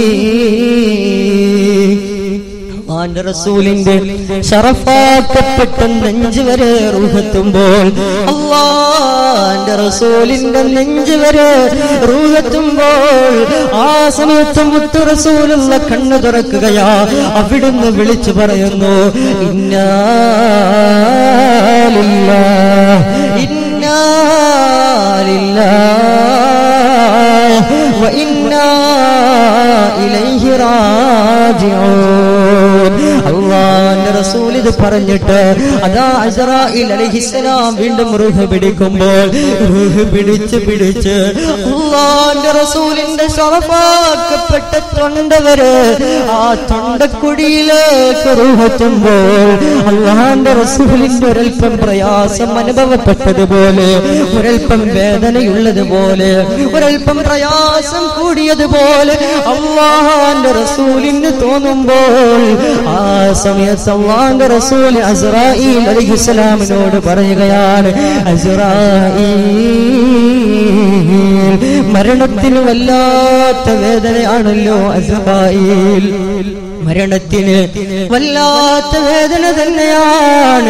അള്ളാന്റെ റസൂലിന്റെ ഷറഫാക്കപ്പെട്ട നെഞ്ച് വരെ റൂഹത്തുമ്പോൾ അള്ളാന്റെ റസൂലിന്റെ നെഞ്ച് വരെ റൂഹത്തുമ്പോൾ ആ സമയത്ത് മുത്തു റസൂലുള്ള കണ്ണു തുറക്കുകയാ അവിടുന്ന് വിളിച്ചു പറയുന്നു ഇന്നാലില്ല ഇന്നാലില്ല وإنا إليه راجعون അള്ളാന്റെ റസൂൽ ഇത് പറഞ്ഞിട്ട് അതാ അസറായിൽ അലഹിസലാം വീണ്ടും റൂഹ് പിടിക്കുമ്പോൾ റൂഹ് പിടിച്ച് പിടിച്ച് അള്ളാന്റെ റസൂലിന്റെ ഷറഫാക്കപ്പെട്ട തൊണ്ട വരെ ആ തൊണ്ടക്കുടിയിലേക്ക് റൂഹെത്തുമ്പോൾ അള്ളാന്റെ റസൂലിന്റെ ഒരൽപ്പം പ്രയാസം അനുഭവപ്പെട്ടതുപോലെ ഒരൽപ്പം വേദനയുള്ളതുപോലെ ഒരൽപ്പം പ്രയാസം കൂടിയതുപോലെ അള്ളാഹാന്റെ റസൂലിന് തോന്നുമ്പോൾ ആ സമയത്ത് അള്ളാന്റെ റസൂൽ അസ്രായിൽ അലിഹിസ്ലാമിനോട് പറയുകയാണ് അസ്രായിൽ മരണത്തിന് വല്ലാത്ത വേദനയാണല്ലോ അസ്രായിൽ മരണത്തിന് വല്ലാത്ത വേദന തന്നെയാണ്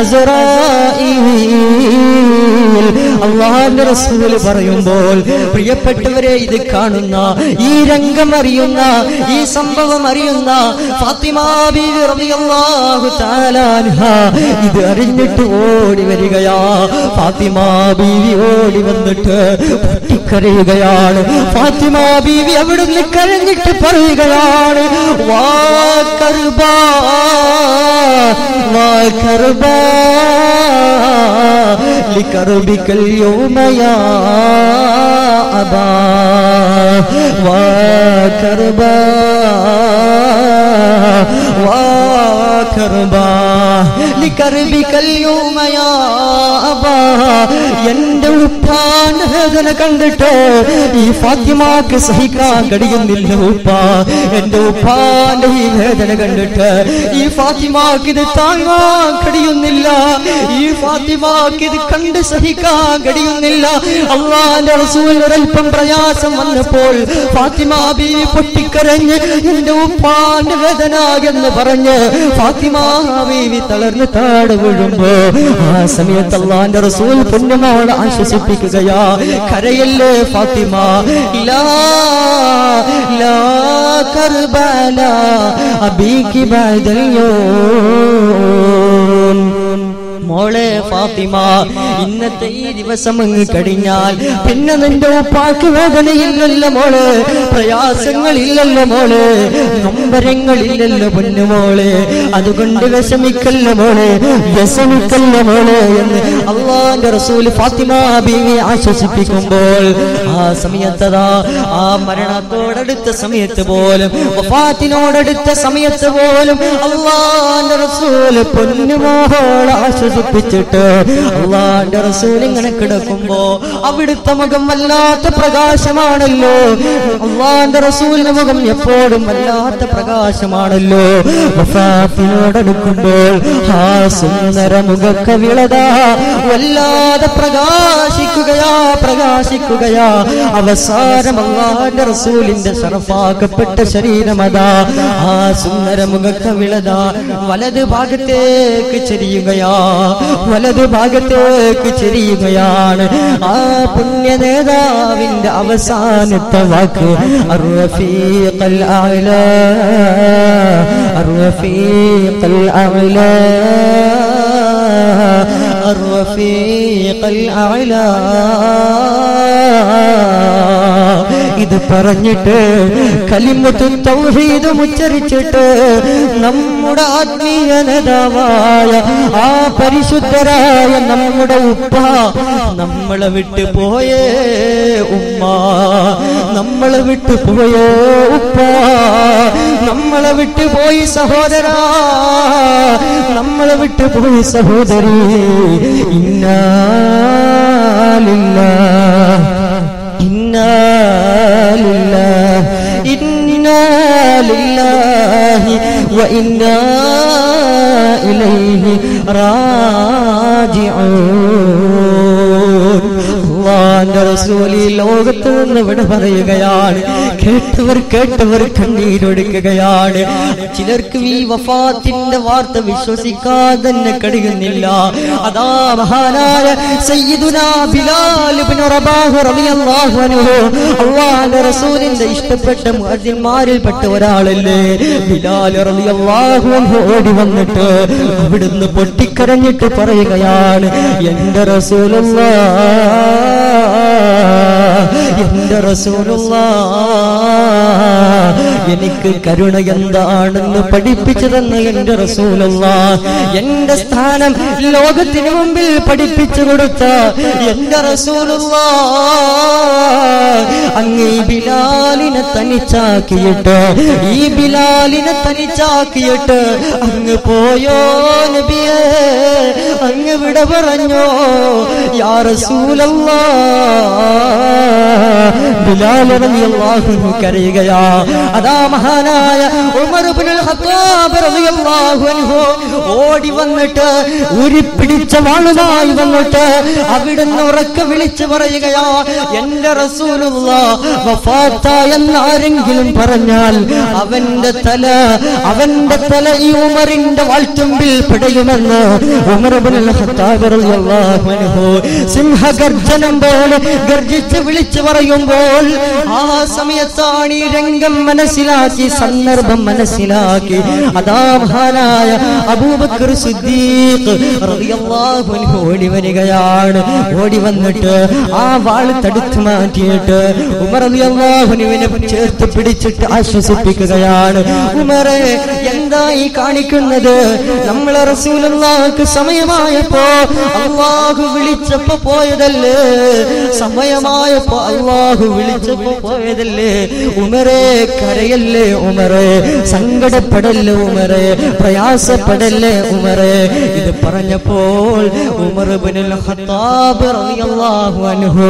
അള്ളാഹുന്റെ റസൂല് പറയുമ്പോൾ പ്രിയപ്പെട്ടവരെ ഇത് കാണുന്ന ഈ രംഗം അറിയുന്ന ഈ സംഭവം അറിയുന്ന ഫാത്തിമ ബീവി റളിയല്ലാഹു തആല അൻഹ ഇത് അറിഞ്ഞിട്ട് ഓടി വരികയാ ഫാത്തിമ ബീവി ഓടി വന്നിട്ട് പൊട്ടിക്കരയുകയാണ് ഫാത്തിമ ബീവി അവിടുന്ന് കരഞ്ഞിട്ട് പറയുകയാണ് വാ കർബാ വാ കർബാ لكربك اليوم يا أبا وكربا وكربا لكربك اليوم يا أبا എന്റെ ഉപ്പാന്റെ വേദന കണ്ടിട്ട് ഈ ഫാത്തിമാക്ക് സഹിക്കാൻ കഴിയുന്നില്ല ഉപ്പ എന്റെ ഉപ്പാന്റെ ഈ വേദന കണ്ടിട്ട് ഈ ഫാത്തിമാക്ക് ഇത് താങ്ങാൻ കഴിയുന്നില്ല ഈ ഫാത്തിമാക്ക് ഇത് കണ്ട് സഹിക്കാൻ കഴിയുന്നില്ല അള്ളാന്റെ റസൂൽ ഒരൽപ്പം പ്രയാസം വന്നപ്പോൾ ഫാത്തിമ ബി പൊട്ടിക്കരഞ്ഞ് എന്റെ ഉപ്പാന്റെ വേദന എന്ന് പറഞ്ഞ് ഫാത്തിമ ബീവി തളർന്ന് താട് വീഴുമ്പോ ആ സമയത്ത് അള്ളാന്റെ റസൂൽ പൊന്നുമോളെ ആശ്വസിപ്പിക്കുകയാ കരയല്ലേ ഫാത്തിമ ലാ ലാ കർബല അബീക്ക് ബദൽ യോം മോളെ ഫാത്തിമ ഇന്നത്തെ ഈ ദിവസം അങ്ങ് കഴിഞ്ഞാൽ പിന്നെ നിന്റെ ഉപ്പാക്ക് വേദനയില്ലല്ലോ മോളെ പ്രയാസങ്ങളില്ലല്ലോ മോളെ നൊമ്പരങ്ങളില്ലല്ലോ പൊന്നുമോളെ അതുകൊണ്ട് വിഷമിക്കല്ല മോളെ വ്യസനിക്കല്ല മോളെ എന്ന് അള്ളാന്റെ റസൂല് ഫാത്തിമ ബീവി ആശ്വസിപ്പിക്കുമ്പോൾ ആ സമയത്തതാ ആ മരണത്തോടടുത്ത സമയത്ത് പോലും വഫാത്തിനോടടുത്ത സമയത്ത് പോലും അള്ളാന്റെ റസൂല് പൊന്നുമോളെ ആശ്വസിപ്പിച്ചിട്ട് അള്ളാന്റെ റസൂൽ ഇങ്ങനെ കിടക്കുമ്പോ അവിടുത്തെ മുഖം വല്ലാത്ത പ്രകാശമാണല്ലോ അള്ളാന്റെ റസൂലിന്റെ മുഖം എപ്പോഴും വല്ലാത്ത പ്രകാശമാണല്ലോ വഫാത്തിനോടടുക്കുമ്പോൾ ആ സുന്ദര മുഖക്കവിളതാ വല്ലാതെ പ്രകാശിക്കുകയാ പ്രകാശിക്കുകയാ അവസാനം അള്ളാന്റെ റസൂലിന്റെ ഷറഫാക്കപ്പെട്ട ശരീരമതാ ആ സുന്ദര മുഖക്കവിളതാ വലത് ഭാഗത്തേക്ക് ചെരിയുകയാ വലത് ഭാഗത്തേക്ക് ചെരിയുകയാണ് ആ പുണ്യ നേതാവിന്റെ അവസാനത്തെ വാക്ക് അർവഫീഖൽ അഅ്ല അർവഫീഖൽ അഅ്ല അർവഫീഖൽ അഅ്ല ഇത് പറഞ്ഞിട്ട് കലിമത്ത് തൗഹീദ് ഉച്ചരിച്ചിട്ട് നമ്മുടെ ആത്മീയ നേതാവായ ആ പരിശുദ്ധരായ നമ്മുടെ ഉപ്പ നമ്മളെ വിട്ടു പോയേ ഉമ്മ നമ്മളെ വിട്ടു പോയേ ഉപ്പ നമ്മളെ വിട്ടു പോയി സഹോദരാ നമ്മളെ വിട്ടു പോയി സഹോദരി ഇന്നാലില്ല إنا لله إنا لله وإنا إليه راجعون അള്ളാന്റെ റസൂൽ റസൂൽ ഈ ലോകത്ത് നിന്ന് ഇവിടെ പറയുകയാണ് കേട്ടവർ കേട്ടവർ കണ്ണീരൊടുക്കുകയാണ് ചിലർക്ക് ഈ വഫാത്തിന്റെ വാർത്ത വിശ്വസിക്കാൻ തന്നെ കഴിയുന്നില്ല അതാ മഹാനായ സയ്യിദുനാ ബിലാൽ ഇബ്നു റബാഹ് റളിയല്ലാഹു അൻഹു അല്ലാഹുവിന്റെ റസൂലിന്റെ ഇഷ്ടപ്പെട്ട മുഅദ്ദിന്മാരിൽപ്പെട്ട ഒരാളല്ലേ ബിലാൽ റളിയല്ലാഹു അൻഹു ഓടി വന്നിട്ട് അവിടുന്ന് പൊട്ടിക്കരഞ്ഞിട്ട് പറയുകയാണ് എന്റെ റസൂലുള്ളാഹ് എന്റെ റസൂലുള്ളാഹ് എനിക്ക് കരുണ എന്താണെന്ന് പഠിപ്പിച്ചു തന്ന എന്റെ റസൂലുള്ള എന്റെ സ്ഥാനം ലോകത്തിന് മുമ്പിൽ പഠിപ്പിച്ചു കൊടുത്ത എന്റെ റസൂലുള്ള അങ്ങ് ഈ ബിലാലിനെ തനിച്ചാക്കിയിട്ട് ഈ ബിലാലിനെ തനിച്ചാക്കിയിട്ട് അങ്ങ് പോയോ നബിയേ അങ്ങ് വിട പറഞ്ഞോ യാ റസൂലല്ലാ ബിലാൽ റളിയല്ലാഹു അൻഹു കരയുകയാ അതാ മഹാനായ ഉമർ ഇബ്നുൽ ഖത്താബ് റളിയല്ലാഹു അൻഹു ഓടി വന്നിട്ട് ഉരുപ്പിടിച്ച വാളുമായി വന്നിട്ട് അവിടുന്ന് ഉറക്കെ വിളിച്ചു പറയുകയാ എന്റെ റസൂലുള്ള വഫാത്ത എന്നാരെങ്കിലും പറഞ്ഞാൽ അവന്റെ തല അവന്റെ തല ഈ ഉമറിന്റെ വാൾത്തുമ്പിൽ പിടയുമെന്ന് ഉമർ ഇബ്നുൽ ഖത്താബ് റളിയല്ലാഹു അൻഹു സിംഹഗർജനം പോലെ ഗർജിച്ച് വിളിച്ചു പറയുമ്പോൾ ആ സമയത്താണ് ഈ രംഗം മനസ്സിലാക്കി സന്ദർഭം മനസ്സിലാക്കി അതാ മഹാനായ അബൂബക്കർ സിദ്ദീഖ് റളിയല്ലാഹു അൻഹു ഓടി വരികയാണ് ഓടി വന്നിട്ട് ആ വാൾ തടുത്തു മാറ്റിയിട്ട് ഉമർ റളിയല്ലാഹു അൻഹുവിനെ ചേർത്ത് പിടിച്ചിട്ട് ആശ്വസിപ്പിക്കുകയാണ് ഉമറെ എന്താ ഈ കാണിക്കുന്നത് നമ്മളെ റസൂലുള്ളാഹിക്ക് സമയമായപ്പോ അള്ളാഹു വിളിച്ചപ്പോ പോയതല്ലേ സമയമായപ്പോ അള്ളാഹു വിളിച്ചപ്പോ പോയതല്ലേ ഉമറെ കരയല്ലേ ഉമറെ സങ്കടപ്പെടല്ലേ ഉമറെ പ്രയാസപ്പെടല്ലേ ഉമറെ ഇത് പറഞ്ഞപ്പോൾ ഉമർ ഇബ്നുൽ ഖത്താബ് റളിയല്ലാഹു അൻഹു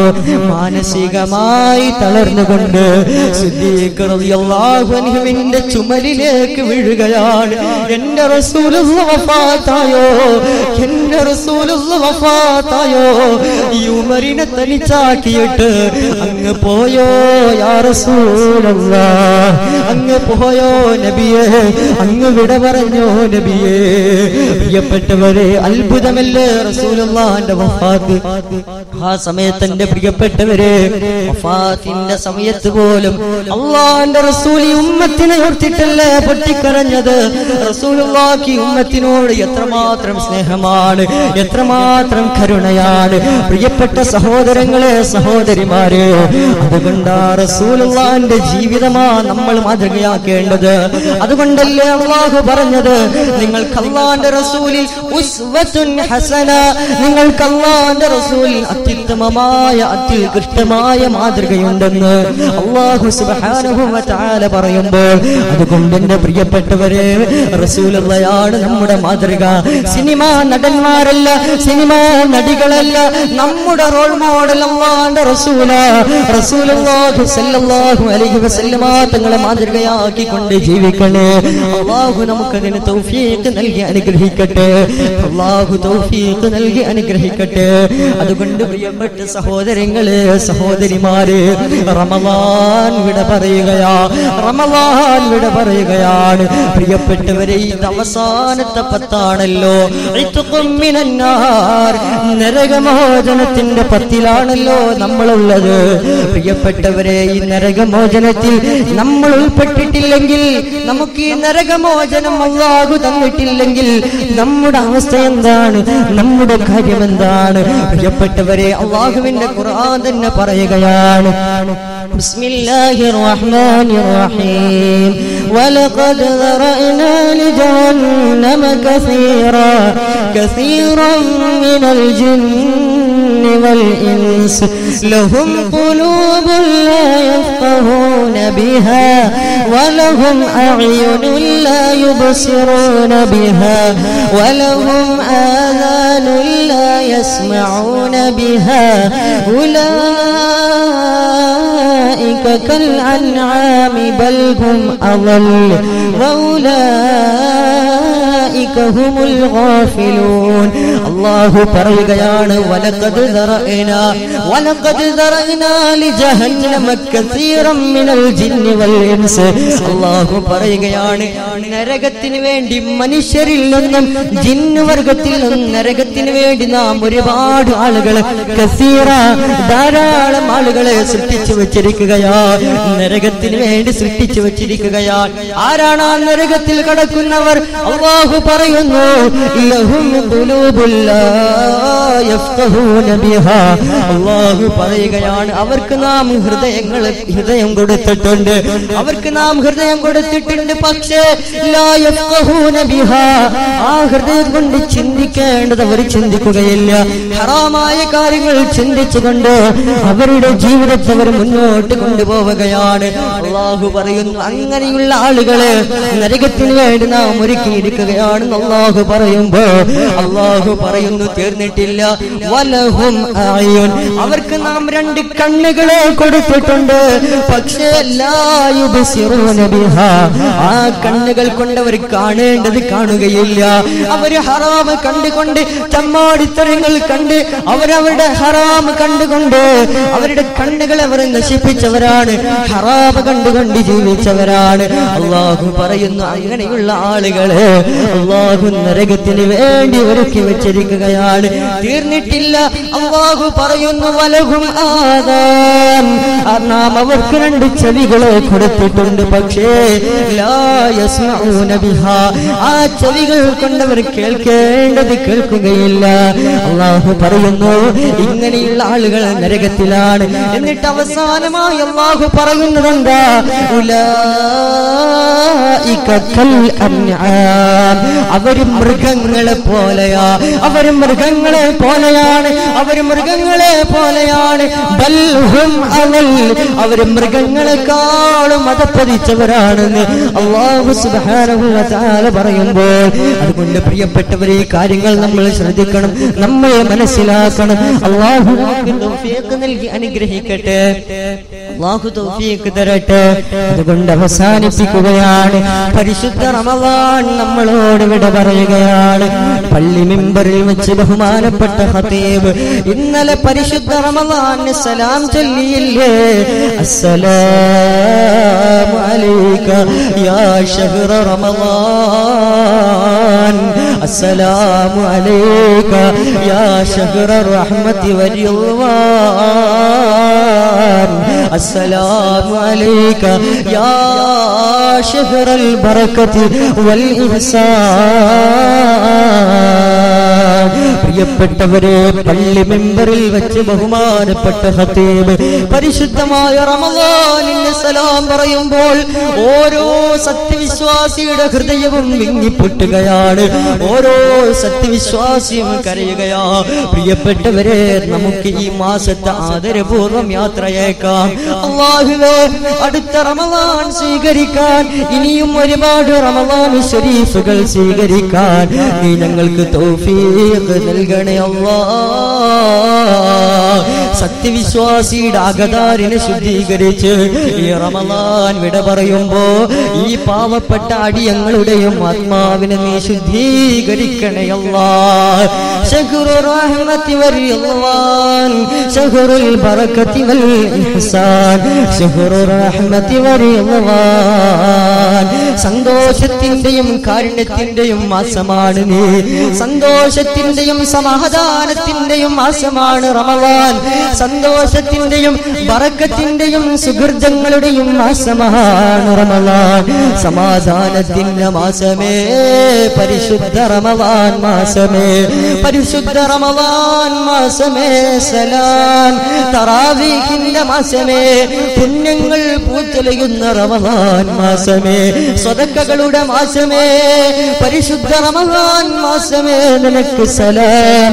മാനസികമായി തളർന്നുകൊണ്ട് സിദ്ദീഖ് റളിയല്ലാഹു അൻഹുവിന്റെ ചുമലിലേക്ക് വീഴുകയാണ് എന്റെ റസൂലുള്ള വഫാത്തായോ എന്റെ റസൂലുള്ള വഫാത്തായോ ഈ ഉമറിനെ തനിച്ചാക്കിയിട്ട് അങ്ങ് പോയോ യാ റസൂലല്ലാ അങ്ങ് പോയോ നബിയേ അങ്ങ് വിട പറഞ്ഞോ നബിയേ പ്രിയപ്പെട്ടവരെ അത്ഭുതമല്ലേ റസൂലുള്ളാന്റെ വഫാത്ത് ആ സമയത്ത് എന്റെ പ്രിയപ്പെട്ടവരെ വഫാത്തിന്റെ സമയത്ത് പോലും അള്ളാന്റെ റസൂൽ ഈ ഉമ്മത്തിനെ ഓർത്തിട്ടല്ലേ പൊട്ടിക്കരഞ്ഞത് റസൂലുള്ളാഹി ഉമ്മത്തിനോട് എത്രമാത്രം സ്നേഹമാണ് എത്രമാത്രം കരുണയാണ് പ്രിയപ്പെട്ട സഹോദരങ്ങളെ സഹോദരിമാരെ അതുകൊണ്ട് ആ റസൂലുള്ളാന്റെ ജീവിതമാ നമ്മൾ മാതൃകയാക്കേണ്ടത് അതുകൊണ്ടല്ലേ അള്ളാഹു പറഞ്ഞത് നിങ്ങൾക്ക് അള്ളാന്റെ റസൂലിൽ ഉസ്വത്തുൻ ഹസന നിങ്ങൾക്ക് അള്ളാന്റെ റസൂലിൽ അത്യുത്തമമായ അത്യുത്കൃഷ്ടമായ മാതൃകയുണ്ടെന്ന് അള്ളാഹു സുബ്ഹാനഹു വ തആല പറയുമ്പോൾ അതുകൊണ്ട് എന്റെ പ്രിയപ്പെട്ടവരെ റസൂലുള്ളയാണ് നമ്മുടെ മാതൃക സിനിമ നടന്മാരല്ല സിനിമ നടികളല്ല നമ്മുടെ റോൾ മോഡൽ അള്ളാന്റെ റസൂല റസൂലുള്ളാഹി സ്വല്ലല്ലാഹു അലൈഹി വസല്ലമ തങ്ങളെ മാതൃകയാക്കിക്കൊണ്ട് ജീവിക്കണേ അള്ളാഹു നമുക്കതിന് തൗഫീഖ് നൽകി അനുഗ്രഹിക്കട്ടെ അള്ളാഹു തൗഫീഖ് നൽകി അനുഗ്രഹിക്കട്ടെ അതുകൊണ്ട് പ്രിയപ്പെട്ട സഹോദരങ്ങളെ സഹോദരിമാരെ റമളാൻ വിട പറയുകയാ റമളാൻ വിട പറയുകയാണ് പ്രിയപ്പെട്ടവരെ ഇത് അവസാനത്തെ പത്താണല്ലോ ഇത്ഖും മിനന്നാർ. നരകമോചനത്തിന്റെ പത്തിലാണല്ലോ നമ്മളുള്ളത് പ്രിയപ്പെട്ടവരെ ഈ നരകമോചനത്തിൽ നമ്മൾ ഉൾപ്പെട്ടിട്ടില്ലെങ്കിൽ നമുക്ക് ഈ നരകമോചനം അള്ളാഹു തന്നിട്ടില്ലെങ്കിൽ നമ്മുടെ അവസ്ഥ എന്താണ് നമ്മുടെ കാര്യം എന്താണ് പ്രിയപ്പെട്ടവരെ അള്ളാഹുവിന്റെ ഖുർആൻ തന്നെ പറയുകയാണ് بسم الله الرحمن الرحيم ولقد ذرأنا لجهنم كثيرا كثيرا من الجن والإنس لهم قلوب لا يفقهون بها ولهم أعين لا يبصرون بها ولهم آذان لا يسمعون بها أولئك كالأنعام بل هم أضل وأولئك ഉലൈക ഹുമുൽ ഗാഫിലൂൻ അല്ലാഹു പറയുകയാണ് വലഖദ് ദറഅന വലഖദ് ദറഅന ലിജഹന്നമ കസീറൻ മിനൽ ജിന്നി വൽ ഇൻസ് അല്ലാഹു പറയുകയാണ് നരകത്തിന് വേണ്ടി മനുഷ്യരിൽ നിന്നും ജിന്നു വർഗത്തിൽ നിന്നും നരകത്തിന് വേണ്ടി നാം ഒരുപാട് ആളുകൾ കസീറ ധാരാളം ആളുകളെ സൃഷ്ടിച്ചു വച്ചിരിക്കുകയാ നരകത്തിന് വേണ്ടി സൃഷ്ടിച്ചു വച്ചിരിക്കുകയാ ആരാണ് ആ നരകത്തിൽ കടക്കുന്നവർ അള്ളാഹു പറയുന്നു ലഹും ഖുലൂബുൽ ലാ യഫ്ഖഹൂന ബിഹാ അള്ളാഹു പറയുകയാണ് അവർക്ക് നാം ഹൃദയങ്ങൾ ഹൃദയം കൊടുത്തിട്ടുണ്ട് അവർക്ക് നാം ഹൃദയം കൊടുത്തിട്ടുണ്ട് പക്ഷേ ലാ യഫ്ഖഹൂന ബിഹാ ആ ഹൃദയം കൊണ്ട് ചിന്തിക്കേണ്ടത് അവർ ചിന്തിക്കുകയില്ല ഹറാമായ കാര്യങ്ങൾ ചിന്തിച്ചുകൊണ്ട് അവരുടെ ജീവിതത്തെ അവർ മുന്നോട്ട് കൊണ്ടുപോവുകയാണ് അള്ളാഹു പറയുന്നു അങ്ങനെയുള്ള ആളുകളെ നരകത്തിന് വേണ്ടി നാം ഒരുക്കിയിരിക്കുകയാണെന്ന് അള്ളാഹു പറയുമ്പോ അള്ളാഹു പറയുന്നു തീർന്നിട്ടില്ല വലഹും ആയുൻ അവർക്ക് നാം രണ്ട് കണ്ണുകളെ കൊടുത്തിട്ടുണ്ട് പക്ഷേ ലാ യുബ്സിറൂന ബിഹാ ആ കണ്ണുകൾ കൊണ്ട് അവർ കാണേണ്ടത് കാണുകയില്ല അവര് ഹറാമ് കണ്ടുകൊണ്ട് ചമ്മാടിത്തരങ്ങൾ കണ്ട് അവരവരുടെ ഹറാമ് കണ്ടുകൊണ്ട് അവരുടെ കണ്ണുകൾ അവർ നശിപ്പിച്ചവരാണ് ഹറാമ് കണ്ടുകൊണ്ട് ജീവിച്ചവരാണ് അള്ളാഹു പറയുന്നു അങ്ങനെയുള്ള ആളുകളെ അള്ളാഹു നരകത്തിന് വേണ്ടി ഒരുക്കി വെച്ചിരിക്കുകയാണ് തീർന്നിട്ടില്ല അള്ളാഹു പറയുന്നു വലകും ആദാൻ ആ നാം അവർക്ക് രണ്ട് ചെവികളെ കൊടുത്തിട്ടുണ്ട് പക്ഷേ ലാ യസ്മഊന ബിഹാ ആ ചെവികൾ കൊണ്ടവർ കേൾക്കേണ്ടത് കേൾക്കുകയില്ല അള്ളാഹു പറയുന്നു ഇങ്ങനെയുള്ള ആളുകൾ നരകത്തിലാണ് എന്നിട്ട് അവസാനമായി അള്ളാഹു പറയുന്നത് എന്താ അവര് മൃഗങ്ങളെ പോലെയാ അവര് മൃഗങ്ങളെ പോലെയാണ് അവര് മൃഗങ്ങളെ പോലെയാണ് ബൽഹും അവൽ അവര് മൃഗങ്ങളെക്കാളും മതപ്പതിച്ചവരാണെന്ന് അള്ളാഹു സുബ്ഹാനഹു വ തആല പറയുമ്പോൾ അതുകൊണ്ട് പ്രിയപ്പെട്ടവരെ ഈ കാര്യങ്ങൾ നമ്മൾ ശ്രദ്ധിക്കണം നമ്മൾ മനസ്സിലാക്കണം അള്ളാഹു നമുക്ക് തൗഫീഖ് നൽകി അനുഗ്രഹിക്കട്ടെ അള്ളാഹു തൗഫീഖ് തരട്ടെ അതുകൊണ്ട് അവസാനിപ്പിക്കുകയാണ് പരിശുദ്ധ റമദാൻ നമ്മളോട് വിട പറയുകയാണ് പള്ളി മെമ്പറിൽ വെച്ച് ബഹുമാനപ്പെട്ട ഹതീബ് ഇന്നലെ പരിശുദ്ധ റമദാന് സലാം ചൊല്ലിയില്ലേ അസ്സലാമു അലൈക യാ ഷഹ്റ റമദാൻ അസ്സലാമു അലൈക യാ ഷഹ്റ റഹ്മത്തി വരിദ്വാൻ അസ്സലാമു അലൈക യാ ഷഹ്റ البركة والإحسان പ്രിയപ്പെട്ടവരെ പള്ളി മെമ്പറിൽ വെച്ച് ബഹുമാനപ്പെട്ട ഹത്തീബ് പരിശുദ്ധമായ റമദാനിന്റെ സലാം പറയുമ്പോൾ ഓരോ സത്യവിശ്വാസിയുടെ ഹൃദയവും വിങ്ങിപ്പൊട്ടുകയാണ് ഓരോ സത്യവിശ്വാസിയും കരയുകയാ പ്രിയപ്പെട്ടവരെ നമുക്ക് ഈ മാസത്തെ ആദരപൂർവ്വം യാത്രയേക്കാം അള്ളാഹുവേ അടുത്ത റമദാൻ സ്വീകരിക്കാൻ ഇനിയും ഒരുപാട് റമദാൻ ഷരീഫുകൾ സ്വീകരിക്കാൻ നീ ഞങ്ങൾക്ക് തൗഫീഖ് നൽകണേ അല്ലാ സത്യവിശ്വാസിയുടെ അകതാരിനെ ശുദ്ധീകരിച്ച് ഈ റമദാൻ വിട പറയുമ്പോ ഈ പാവപ്പെട്ട അടിയങ്ങളുടെയും ആത്മാവിനെ നീ ശുദ്ധീകരിക്കണേ അല്ലാ ശഹ്റു റഹ്മത്തി വരിയല്ലാൻ ശഹ്റുൽ ബറകത്തി വൽ ഇഹ്സാൻ ശഹ്റു റഹ്മത്തി വരിയല്ലാൻ സന്തോഷത്തിന്റെയും കാരുണ്യത്തിന്റെയും മാസമാണ് നീ സന്തോഷത്തിന്റെയും സമാധാനത്തിന്റെയും മാസമാണ് റമദാൻ സന്തോഷത്തിന്റെയും ബറക്കത്തിന്റെയും സുഹൃതങ്ങളുടെയും മാസമാണ് റമദാൻ സമാധാനത്തിന്റെ മാസമേ പരിശുദ്ധ റമദാൻ മാസമേ പരിശുദ്ധ റമദാൻ മാസമേ സലാം തറാവീഹിന്റെ മാസമേ പുണ്യങ്ങൾ പൂച്ചലയുന്ന റമദാൻ മാസമേ സ്വതക്കകളുടെ മാസമേ പരിശുദ്ധ റമദാൻ മാസമേ നിനക്ക് സലാം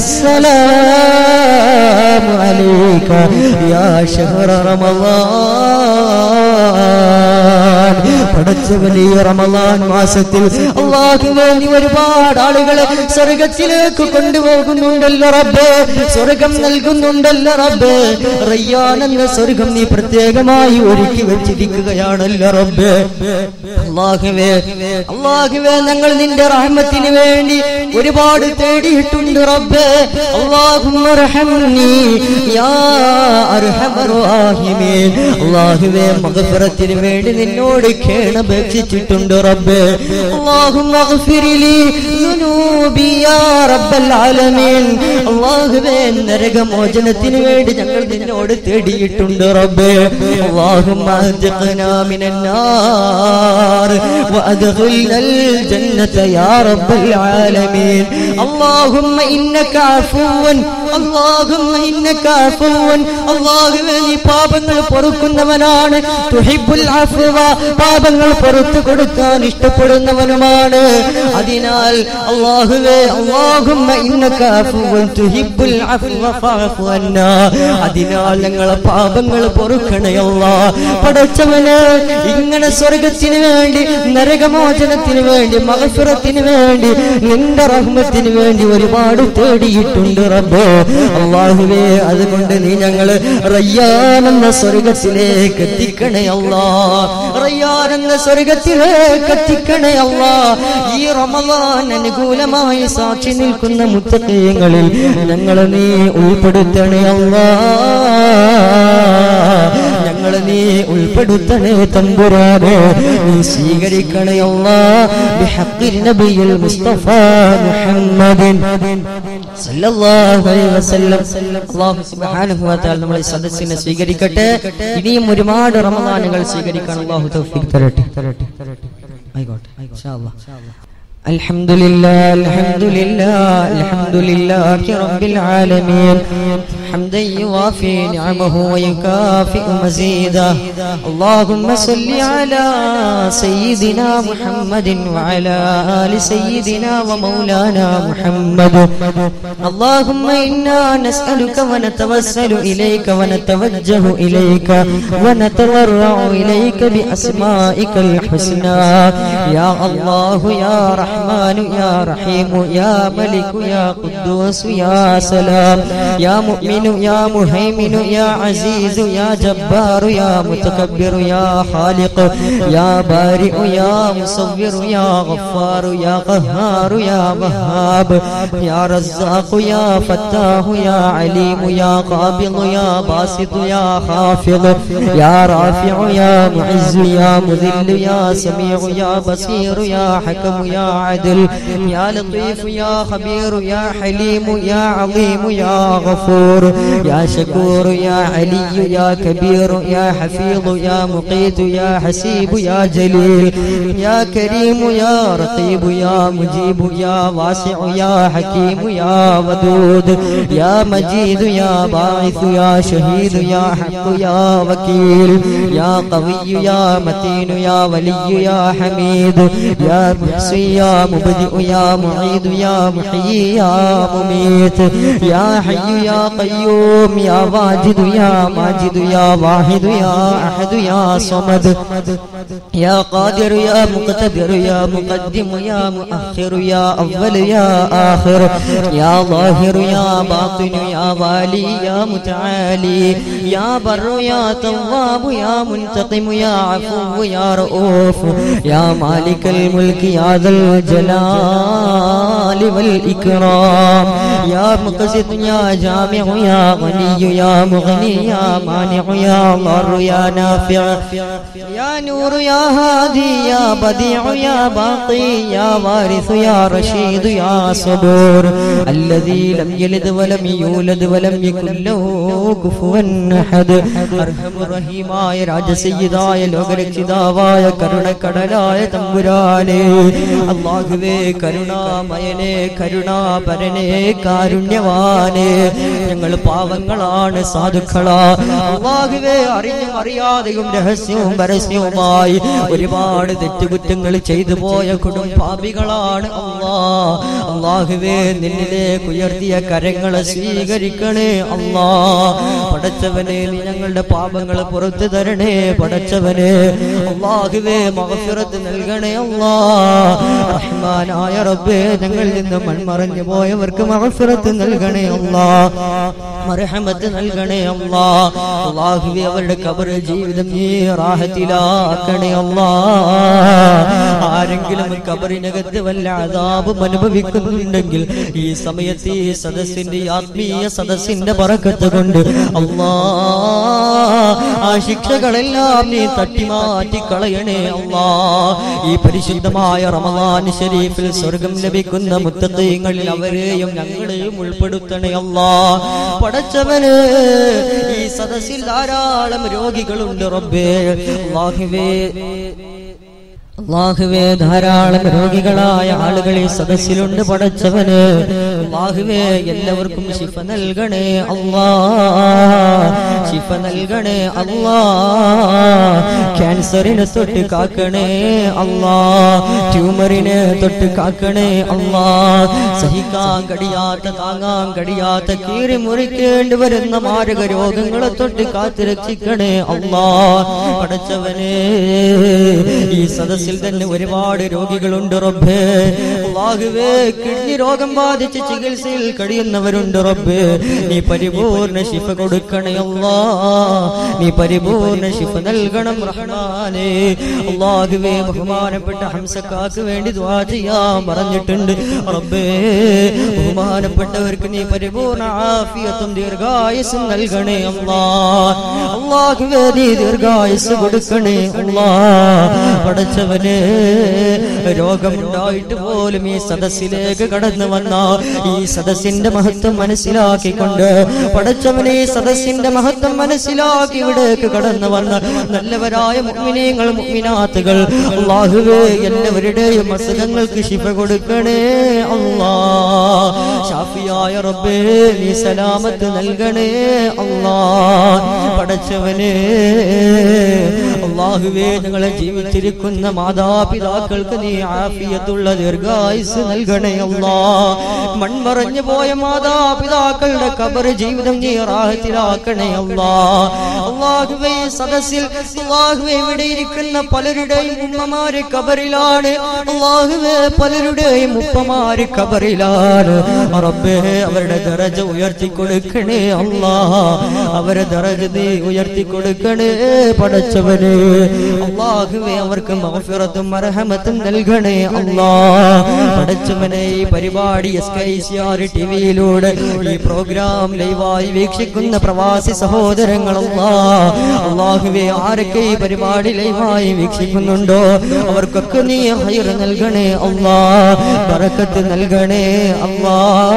അസ്സലാമു അലൈക യാ ഷഹ്റ റമദാൻ റമളാൻ പടച്ച വലിയ റമളാൻ മാസത്തിൽ അള്ളാഹുവേ നീ ഒരുപാട് ആളുകളെ സ്വർഗത്തിലേക്ക് കൊണ്ടുപോകുന്നുണ്ടല്ലോ റബ്ബേ സ്വർഗം നൽകുന്നുണ്ടല്ലോ റബ്ബേ റയ്യാൻ എന്ന സ്വർഗം നീ പ്രത്യേകമായി ഒരുക്കി വെച്ചിരിക്കുകയാണല്ലോ റബ്ബേ അള്ളാഹുവേ അള്ളാഹുവേ ഞങ്ങൾ നിന്റെ റഹ്മത്തിന് വേണ്ടി ഒരുപാട് തേടിയിട്ടുണ്ട് റബ്ബേ അള്ളാഹുമ്മ റഹംനി യാ അർഹമർ റഹീമീൻ അള്ളാഹുവേ മഗ്ഫിറത്തിന് വേണ്ടി നിന്നോട് കേണപേക്ഷിച്ചിട്ടുണ്ട് റബ്ബേ അള്ളാഹുമ്മ അഗ്ഫിർലി ദുനൂബി യാ റബ്ബൽ ആലമീൻ അള്ളാഹുവേ നരകമോചനത്തിന് വേണ്ടി ഞങ്ങൾ നിന്നോട് തേടിയിട്ടുണ്ട് റബ്ബേ അള്ളാഹുമ്മ അദ്ഖനാ മിനൻ നാർ وأدخلنا الجنة يا رب العالمين اللهم إنك عفو اللهم إنك عفو اللهم നീ പാപങ്ങൾ പൊറുക്കുന്നവനാണ് തുഹിബുൽ അഫ്വ പാപങ്ങൾ പൊറുത്തു കൊടുക്കാൻ ഇഷ്ടപ്പെടുന്നവനുമാണ് അതിനാൽ അല്ലാഹുവേ അല്ലാഹുമ്മ ഇന്നക അഫ്വൻ തുഹിബുൽ അഫ്വ ഫഅഫു അന്നാ അതിനാൽ ഞങ്ങളെ പാപങ്ങൾ പൊറുക്കണേ അല്ലാ പടച്ചവനെ ഇങ്ങനെ സ്വർഗത്തിന് വേണ്ടി നരകമോചനത്തിന് വേണ്ടി മഹഫിറത്തിന് വേണ്ടി നിന്റെ റഹ്മത്തിന് വേണ്ടി ഒരുപാട് തേടിയിട്ടുണ്ട് റബ്ബേ അള്ളാഹുവേ അതുകൊണ്ട് നീ ഞങ്ങള് റയ്യാൻ എന്ന സ്വർഗത്തിലേക്ക് എത്തിക്കണേ അല്ലാ റയ്യാൻ എന്ന സ്വർഗത്തിലേക്ക് എത്തിക്കണേ അല്ലാ ഈ റമദാൻ അനുകൂലമായി സാക്ഷി നിൽക്കുന്ന മുത്തക്കയങ്ങളിൽ ഞങ്ങളെ നീ ഉൾപ്പെടുത്തണേ അല്ലാ ഞങ്ങളെ നീ ഉൾപ്പെടുത്തണേ തമ്പുരാനെ നീ സ്വീകരിക്കണേ അല്ലാ ബിഹഖിൽ നബിയിൽ മുസ്തഫ മുഹമ്മദിൻ സല്ലല്ലാഹു അലൈഹി വസല്ലം അല്ലാഹു സുബ്ഹാനഹു വ തആല നമ്മളെ സദസ്സിനെ സ്വീകരിക്കട്ടെ ഇനിയും ഒരുപാട് റമദാനുകൾ സ്വീകരിക്കാൻ അല്ലാഹു തൗഫീഖ് തരട്ടെ ആയിക്കോട്ടെ ഇൻഷാ അല്ലാഹ് الحمد لله الحمد لله الحمد لله رب العالمين حمدا يوافي نعمه ويكافئ مزيدا اللهم صل على سيدنا محمد وعلى آل سيدنا ومولانا محمد اللهم إنا نسألك ونتوسل إليك ونتوجه إليك ونتضرع إليك بأسمائك الحسنى يا الله يا رحمن يا رحيم يا ملك يا قدوس يا سلام يا مؤمن يا مهيمن يا عزيز يا جبار يا متكبر يا خالق يا بارئ يا مصور يا غفار يا قهار يا وهاب يا رزاق يا فتاه يا عليم يا قابض يا باسط يا خافض يا رافع يا معز يا مذل يا سميع يا بصير يا حكم يا عدل يا لطيف يا خبير يا حليم يا عظيم يا غفور يا شكور يا علي يا كبير يا حفيظ يا مقيت يا حسيب يا جليل يا كريم يا رقيب يا مجيب يا واسع يا حكيم يا ودود يا مجيد يا باعث يا شهيد يا حق يا وكيل يا قوي يا متين يا ولي يا حميد يا محصي يا مبدئ يا معيد يا محيي يا مميت يا حي يا قيوم يا واجد يا ماجد يا واحد يا أحد يا صمد يا قادر يا مقتدر يا مقدم يا مؤخر يا أول يا آخر يا ظاهر يا باطن يا والي يا متعالي يا بر يا تواب يا منتقم يا عفو يا رؤوف يا مالك الملك يا ذا الجلال والإكرام يا مقسط يا جامع يا غني يا مغني يا مانع يا ضر يا نافع يا نور يا هادي يا بديع يا باقي يا وارث يا رشيد يا صبور الذي لم يلد ولم يولد ولم يكن له كفوا أحد أرحم റഹീമായ രാജസയ്യിദായ ലോകരക്ഷിതാവായ കരുണക്കടലായ തമ്പുരാനെ അള്ളാഹുവേ കരുണാമയനെ കരുണാപരനെ കാരുണ്യവാനെ ഞങ്ങൾ പാവങ്ങളാണ് സാധുക്കളാ അള്ളാഹുവേ അറിഞ്ഞും അറിയാതെയും രഹസ്യവും പരസ്യവുമായി ഒരുപാട് തെറ്റുകുറ്റങ്ങൾ ചെയ്തു പോയ കുടുംബാപികളാണ് അള്ളാ അള്ളാഹുവേ നിന്നിലേക്ക് ഉയർത്തിയ കരങ്ങളെ സ്വീകരിക്കണേ അല്ലാ പടച്ചവനെ നീ ഞങ്ങളുടെ പാപങ്ങൾ പുറത്തു തരണേ പടച്ചവനെ അള്ളാഹുവേ മഹഫിറത്ത് നൽകണേ അല്ലാ റഹ്മാനായ റബ്ബേ ഞങ്ങളിൽ നിന്ന് മൺമറഞ്ഞു പോയവർക്ക് മഹഫിറത്ത് നൽകണേ അല്ലാ മർഹമത്ത് നൽകണേ അല്ലാ അള്ളാഹുവേ അവരുടെ കബർ ജീവിതം നീ റാഹത്തിലാക്കണേ അല്ലാ ആരെങ്കിലും കബറിനകത്ത് വല്ല അതാപും അനുഭവിക്കുന്നുണ്ടെങ്കിൽ ഈ സമയത്ത് ഈ സദസ്സിന്റെ ഈ ആത്മീയ സദസ്സിന്റെ പറക്കത്ത് കൊണ്ട് അല്ലാ ആ ശിക്ഷകളെല്ലാം നീ തട്ടിമാറ്റി കളയണേ അല്ലാ ഈ പരിശുദ്ധമായ റമദാൻ ഷരീഫിൽ സ്വർഗം ലഭിക്കുന്ന മുത്തത്വങ്ങളിൽ അവരെയും ഞങ്ങളെയും ഉൾപ്പെടുത്തണേ അല്ലാ പടച്ചവന് ഈ സദസ്സിൽ ധാരാളം രോഗികളുണ്ട് റബ്ബേ അല്ലാഹുവേ അള്ളാഹുവേ ധാരാളം രോഗികളായ ആളുകൾ ഈ സദസ്സിലുണ്ട് പടച്ചവന് അള്ളാഹുവേ എല്ലാവർക്കും ശിഫ നൽകണേ അള്ളാ ശിഫ നൽകണേ അള്ളാ ക്യാൻസറിനെ തൊട്ട് കാക്കണേ അള്ളാ ട്യൂമറിനെ തൊട്ട് കാക്കണേ അള്ളാ സഹിക്കാൻ കഴിയാത്ത താങ്ങാൻ കഴിയാത്ത കീറി മുറിക്കേണ്ടി വരുന്ന മാരക രോഗങ്ങളെ തൊട്ട് കാത്തു രക്ഷിക്കണേ അള്ളാ പടച്ചവനെ ഈ സദസ്സിൽ തന്നെ ഒരുപാട് രോഗികളുണ്ട് റബ്ബേ അല്ലാഹുവേ കിഡ്നി രോഗം ബാധിച്ച് ചികിത്സയിൽ കഴിയുന്നവരുണ്ട് റബ്ബേ നീ പരിപൂർണ ശിഫ കൊടുക്കണേ അല്ലാ നീ പരിപൂർണ ശിഫ നൽകണം റഹ്മാനേ അല്ലാഹുവേ ബഹുമാനപ്പെട്ട ഹംസക്കാക്ക് വേണ്ടി ദുആ ചെയ്യാൻ പറഞ്ഞിട്ടുണ്ട് റബ്ബേ ബഹുമാനപ്പെട്ടവർക്ക് നീ പരിപൂർണ ആഫിയത്തും ദീർഘായുസും നൽകണേ അല്ലാ അല്ലാഹുവേ നീ ദീർഘായുസ് കൊടുക്കണേ അല്ലാ പടച്ചവന് രോഗമുണ്ടായിട്ട് പോലും ഈ സദസ്സിലേക്ക് കടന്നു വന്ന ഈ സദസ്സിന്റെ മഹത്വം മനസ്സിലാക്കിക്കൊണ്ട് പടച്ചവനെ ഈ സദസ്സിന്റെ മഹത്വം മനസ്സിലാക്കി ഇവിടേക്ക് കടന്നു വന്ന നല്ലവരായ മുഗ്മിനീങ്ങൾ മുഗ്മിനാത്തുകൾ അള്ളാഹുവേ എല്ലാവരുടെയും അസുഖങ്ങൾക്ക് ശിഫ കൊടുക്കണേ അള്ളാ ഷാഫിയായ റബ്ബേ നീ സലാമത്ത് നൽകണേ അള്ളാ പടച്ചവനെ അള്ളാഹുവേ ഞങ്ങളെ ജീവിച്ചിരിക്കുന്ന മാതാപിതാക്കൾക്ക് നീ ആഫിയത്തുള്ള ദീർഘായുസ് നൽകണേ അല്ലാ മൺമറഞ്ഞു പോയ മാതാപിതാക്കളുടെ കബർ ജീവിതം നീ റാഹത്തിലാക്കണേ അല്ലാ അള്ളാഹുവേ സദസ്സിൽ അള്ളാഹുവേ ഇവിടെ ഇരിക്കുന്ന പലരുടെയും ഉമ്മമാര് കബറിലാണ് അള്ളാഹുവേ പലരുടെയും ഉപ്പമാര് കബറിലാണ് റബ്ബേ അവരുടെ ദറജ ഉയർത്തി കൊടുക്കണേ അല്ലാ അവരെ ദറജ നീ ഉയർത്തി കൊടുക്കണേ പടച്ചവനെ അള്ളാഹുവേ അവർക്ക് മഹഫിറത്തും മർഹമത്തും നൽകണേ അല്ലാ പടച്ചവനെ ഈ പരിപാടി എസ് കെ സി ആർ ടിവിയിലൂടെ ഈ പ്രോഗ്രാം ലൈവായി വീക്ഷിക്കുന്ന പ്രവാസി സഹോദരങ്ങളല്ലാ അള്ളാഹുവേ ആരൊക്കെ ഈ പരിപാടി ലൈവായി വീക്ഷിക്കുന്നുണ്ടോ അവർക്കൊക്കെ നീ ഹൈർ നൽകണേ അല്ലാ ബറക്കത്ത് നൽകണേ അല്ലാ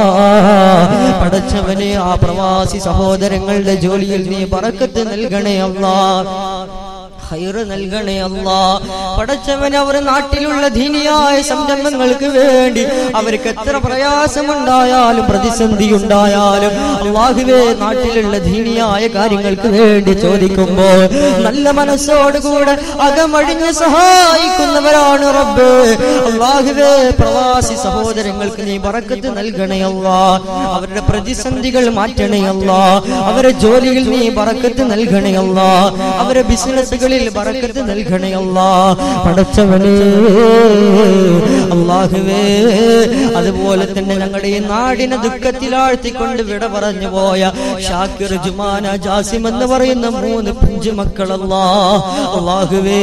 പടച്ചവനെ ആ പ്രവാസി സഹോദരങ്ങളുടെ ജോലിയിൽ നീ ബറക്കത്ത് നൽകണേ അല്ലാ ഹൈറ് നൽകണേ അല്ലാ പടച്ചവൻ അവർ നാട്ടിലുള്ള ധീനിയായ സംരംഭങ്ങൾക്ക് വേണ്ടി അവർക്ക് എത്ര പ്രയാസമുണ്ടായാലും പ്രതിസന്ധി ഉണ്ടായാലും അള്ളാഹുവേ നാട്ടിലുള്ള ധീനിയായ കാര്യങ്ങൾക്ക് വേണ്ടി ചോദിക്കുമ്പോൾ നല്ല മനസ്സോടുകൂടെ അകമഴിഞ്ഞ് സഹായിക്കുന്നവരാണ് റബ്ബ് അള്ളാഹുവേ പ്രവാസി സഹോദരങ്ങൾക്ക് നീ പറക്കത്ത് നൽകണേ അല്ലാ അവരുടെ പ്രതിസന്ധികൾ മാറ്റണേ അല്ലാ അവരെ ജോലിയിൽ നീ പറക്കത്ത് നൽകണേ അല്ലാ അവരെ ബിസിനസ്സുകളിൽ ബറക്കത്ത് നൽകണേ അല്ലാ പടച്ചവനേ അള്ളാഹുവേ അതുപോലെ തന്നെ ഞങ്ങളുടെ ഈ നാടിനെ ദുഃഖത്തിലാഴ്ത്തിക്കൊണ്ട് വിട പറഞ്ഞു പോയ ഷാക്കിർ ജുമാന ജാസിം എന്ന് പറയുന്ന മൂന്ന് പിഞ്ചു മക്കളല്ലാ അള്ളാഹുവേ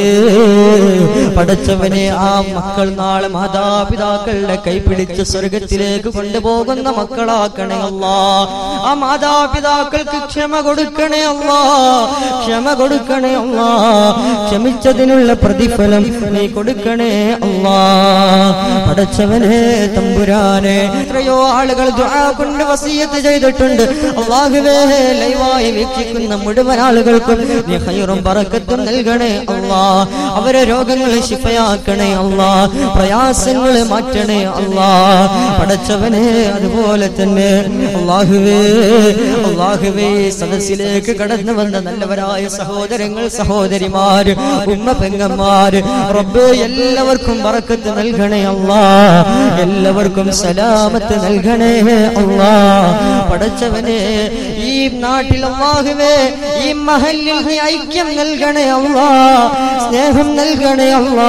പടച്ചവനെ ആ മക്കൾ നാളെ മാതാപിതാക്കളുടെ കൈപിടിച്ച് സ്വർഗത്തിലേക്ക് കൊണ്ടുപോകുന്ന മക്കളാക്കണേ അല്ലാ ആ മാതാപിതാക്കൾക്ക് ക്ഷമ കൊടുക്കണേ അല്ലാ ക്ഷമ കൊടുക്കണേ അല്ലാ ക്ഷമിച്ചതിനുള്ള പ്രതിഫലം നീ കൊടുക്കണേ അല്ലാ പടച്ചവനെ തമ്പുരാനെ എത്രയോ ആളുകൾ ദുആ കൊണ്ട് വസീയത്ത് ചെയ്തിട്ടുണ്ട് അള്ളാഹുവേ ലൈവായി വീക്ഷിക്കുന്ന മുഴുവൻ ആളുകൾക്കും നീ ഹൈറും ബറക്കത്തും നൽകണേ അല്ലാ അവരെ രോഗങ്ങൾ ശിഫയാക്കണേ അല്ലാ പ്രയാസങ്ങൾ മാറ്റണേ അല്ലാ പടച്ചവനെ അതുപോലെ തന്നെ അള്ളാഹുവേ അള്ളാഹുവേ സദസ്സിലേക്ക് കടന്നു വന്ന നല്ലവരായ സഹോദരങ്ങൾ സഹോദരിമാര് ഉമ്മ പെങ്ങന്മാര് റബ്ബ് എല്ലാവർക്കും വറക്കത്ത് നൽകണേ അല്ലാ എല്ലാവർക്കും സലാമത്ത് നൽകണേ അല്ലാ പടച്ചവനെ ഈ നാട്ടിൽ അള്ളാഹുവേ ഈ മഹലിൽ നീ ഐക്യം നൽകണേ അല്ലാ സ്നേഹം നൽകണേ അല്ലാ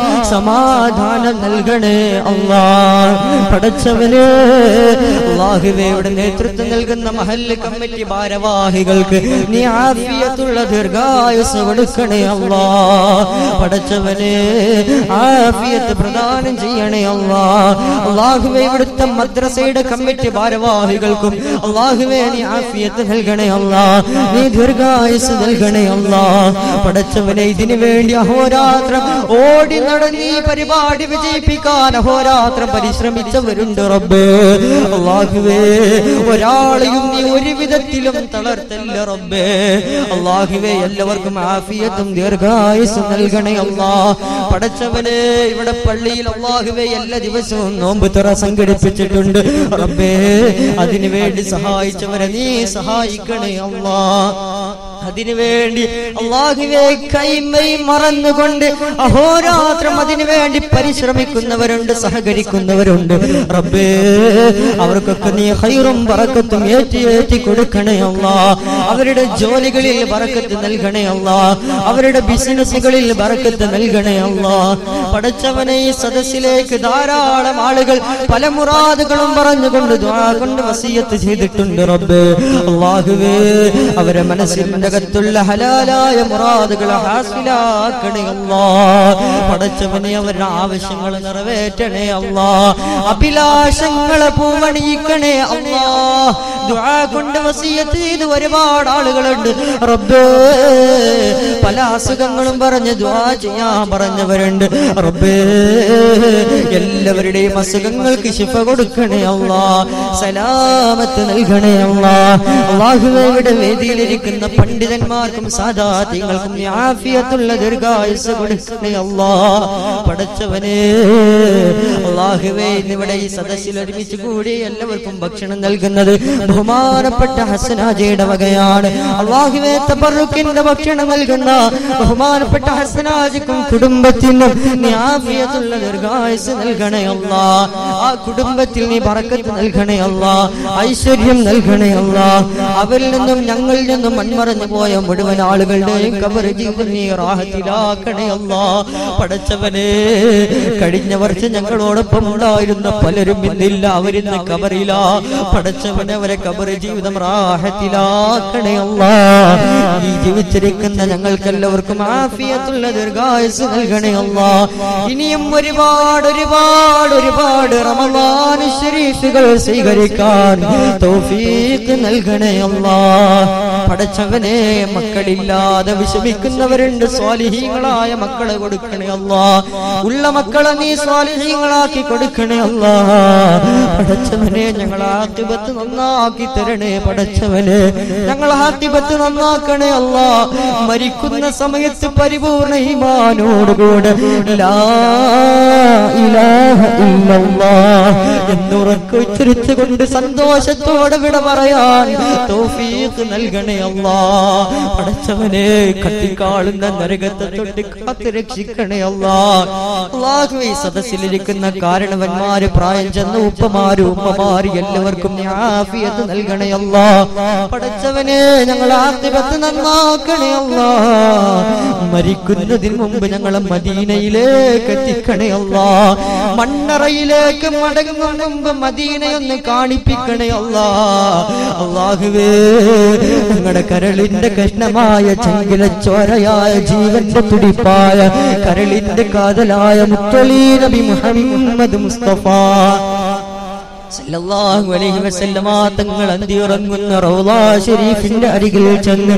സമാധാനം നൽകണേ അല്ലാ പടച്ചവന് അള്ളാഹുവേ ഇവിടെ നേതൃത്വം നൽകുന്ന മഹല്ല് കമ്മിറ്റി ഭാരവാഹികൾക്ക് നീ ആഫിയത്തുള്ള ദീർഘായുസ് കൊടുക്കണേ അല്ലാ പടച്ചവനെ ആഫിയത്ത് പ്രദാനം ചെയ്യണേ അല്ലാ അള്ളാഹുവേ ഇവിടുത്തെ മദ്രസയുടെ കമ്മിറ്റി ഭാരവാഹികൾക്കും അള്ളാഹുവേ നീ ആഫിയത്ത് നൽകണേ അല്ലാ നീ ദീർഘായുസ് നൽകണേ അല്ലാ പടച്ചവനെ ഇതിനു വേണ്ടി അഹോരാത്രം ഓടി നടന്ന് ഈ പരിപാടി വിജയിപ്പിക്കാൻ അഹോരാത്രം പരിശ്രമിച്ചവരുണ്ട് റബ്ബേ അള്ളാഹുവേ ഒരാളെയും നീ ഒരു വിധത്തിലും തളർത്തല്ല റബ്ബേ അള്ളാഹുവേ എല്ലാവർക്കും ആഫിയത്തും ദീർഘായുസും നൽകണേ അല്ലാ പടച്ചവനെ ഇവിടെ പള്ളിയിൽ അള്ളാഹുവേ എല്ലാ ദിവസവും നോമ്പ് തുറ സംഘടിപ്പിച്ചിട്ടുണ്ട് റബ്ബേ അതിനു വേണ്ടി സഹായിച്ചവരെ നീ സഹായിക്കണേ അല്ലാ അതിനുവേണ്ടി അള്ളാഹുവെ കൈമൈ മറന്നുകൊണ്ട് അഹോരാത്രം അതിനു വേണ്ടി പരിശ്രമിക്കുന്നവരുണ്ട് സഹകരിക്കുന്നവരുണ്ട് റബ്ബേ അവർക്കൊക്കെ നീ ഹൈറും പറക്കത്തും ഏറ്റി ഏറ്റി കൊടുക്കണേ അല്ല അവരുടെ ജോലികളിൽ ബറക്കത്ത് നൽകണേ അല്ല അവരുടെ ബിസിനസ്സുകളിൽ ബറക്കത്ത് നൽകണേ അല്ല പടച്ചവനെ ഈ സദസ്സിലേക്ക് ധാരാളം ആളുകൾ പല മുറാദുകളും പറഞ്ഞുകൊണ്ട് ദ്വാ കൊണ്ട് വസീയത്ത് ചെയ്തിട്ടുണ്ട് റബ്ബേ അള്ളാഹുവേ അവരെ മനസ്സിന്റെ അകത്തുള്ള ഹലാലായ മുറാദുകൾ ഹാസിലാക്കണേ അല്ലാ പടച്ചവനെ അവരുടെ ആവശ്യങ്ങൾ നിറവേറ്റണേ അല്ലാ അഭിലാഷങ്ങളെ പൂവണിയിക്കണേ അല്ലാ ദുആ കൊണ്ട് വസീയത്ത് ചെയ്ത് ഒരുപാട് ആളുകളുണ്ട് റബ്ബേ പല അസുഖങ്ങളും പറഞ്ഞ് ദുആ ചെയ്യാൻ പറഞ്ഞവരുണ്ട് റബ്ബേ എല്ലാവരുടെയും അസുഖങ്ങൾക്ക് ശിഫ കൊടുക്കണേ അല്ലാ സലാമത്ത് നൽകണേ അല്ലാ അള്ളാഹുവയുടെ വേദിയിലിരിക്കുന്ന പണ്ഡിതന്മാർക്കും സാധാത്യങ്ങൾക്കും നീ ആഫിയത്തുള്ള ദീർഘായുസ് കൊടുക്കണേ അല്ലാ പടച്ചവനെ അള്ളാഹുവേ ഇന്നിവിടെ ഈ സദസ്സിൽ ഒരുമിച്ച് കൂടി എല്ലാവർക്കും ഭക്ഷണം നൽകുന്നത് ബഹുമാനപ്പെട്ട ഹസനാജയുടെ വകയാണ് അള്ളാഹുവേ തബറുക്കിന്റെ ഭക്ഷണം നൽകുന്ന ബഹുമാനപ്പെട്ട ഹസനാജിക്കും കുടുംബത്തിനും നീ ആഫിയത്തുള്ള ദീർഘായുസ് നൽകണേ അല്ലാ ആ കുടുംബത്തിൽ നീ പറക്കത്ത് നൽകണേ അല്ലാ ഐശ്വര്യം നൽകണേ അല്ലാ അവരിൽ നിന്നും ഞങ്ങളിൽ നിന്നും മൺമറഞ്ഞു പോയ മുഴുവൻ ആളുകളുടെയും കബർ ജീവിതം നീ റാഹത്തിലാക്കണേ അല്ലാ പടച്ചവനെ കഴിഞ്ഞ വർഷം ഞങ്ങളോടൊപ്പം ഉണ്ടായിരുന്ന പലരും ഇന്നില്ല അവരിന്ന് കബറില പടച്ചവനെ അവരെ കബർ ജീവിതം റാഹത്തിലാക്കണേ അല്ലാ ഈ ജീവിച്ചിരിക്കുന്ന ഞങ്ങൾക്കെല്ലാവർക്കും ആഫിയത്തുള്ള ദീർഘായുസ് നൽകണേ അല്ലാ ഇനിയും ഒരുപാട് ഒരുപാട് ഒരുപാട് റമദാൻ ശരീഫുകൾ സ്വീകരിക്കാൻ തൗഫീഖ് നൽകണേ അല്ലാ പടച്ചവനെ മക്കളില്ലാതെ വിഷമിക്കുന്നവരുണ്ട് സ്വാലിഹീങ്ങളായ മക്കളെ കൊടുക്കണേ അല്ലാ ഉള്ള മക്കളെ നീ സ്വാലിഹീങ്ങളാക്കി കൊടുക്കണേ അല്ലാ പടച്ചവനെ ഞങ്ങൾ ആത്തിപത്ത് നന്നാക്കി തരണേ പടച്ചവനെ ഞങ്ങൾ ആത്തിപത്ത് നന്നാക്കണേ അല്ലാ മരിക്കുന്ന സമയത്ത് പരിപൂർണ ഈമാനോടുകൂടെ ലാ ഇലാഹ ഇല്ലല്ലാഹ് എന്നുറക്കെ ഉച്ചരിച്ചുകൊണ്ട് സന്തോഷത്തോടെ വിട പറയാൻ തൗഫീഖ് നൽകണേ അല്ലാ പടച്ചവനെ കത്തിക്കാളുന്ന നരകത്തെ തൊട്ട് കാത്തു രക്ഷിക്കണേ അല്ലാ അല്ലാഹുവേ ഈ സദസ്സിലിരിക്കുന്ന കാരണവന്മാര് പ്രായം ചെന്ന ഉപ്പമാര് ഉമ്മമാര് എല്ലാവർക്കും നീ ആഫിയത്ത് നൽകണേ അല്ലാ പടച്ചവനെ ഞങ്ങൾ ആത്തിപത്ത് നന്നാക്കണേ അല്ലാ മരിക്കുന്നതിന് മുമ്പ് ഞങ്ങളെ മദീനയിലേക്ക് എത്തിക്കണേ അല്ലാ മണ്ണറയിലേക്ക് മടങ്ങും മുമ്പ് മദീനയൊന്ന് കാണിപ്പിക്കണേ അല്ലാ അള്ളാഹുവേ ഞങ്ങളുടെ കരളിന്റെ കഷ്ണമായ ചങ്കില ചോരയായ ജീവന്റെ തുടിപ്പായ കരളിന്റെ കാതലായ മുത്തളീ നബി മുഹമ്മദ് മുസ്തഫ സല്ലല്ലാഹു അലൈഹി വസല്ലമ തങ്ങൾ അന്തിയുറങ്ങുന്ന റൗളാ ഷരീഫിന്റെ അരികിൽ ചെന്ന്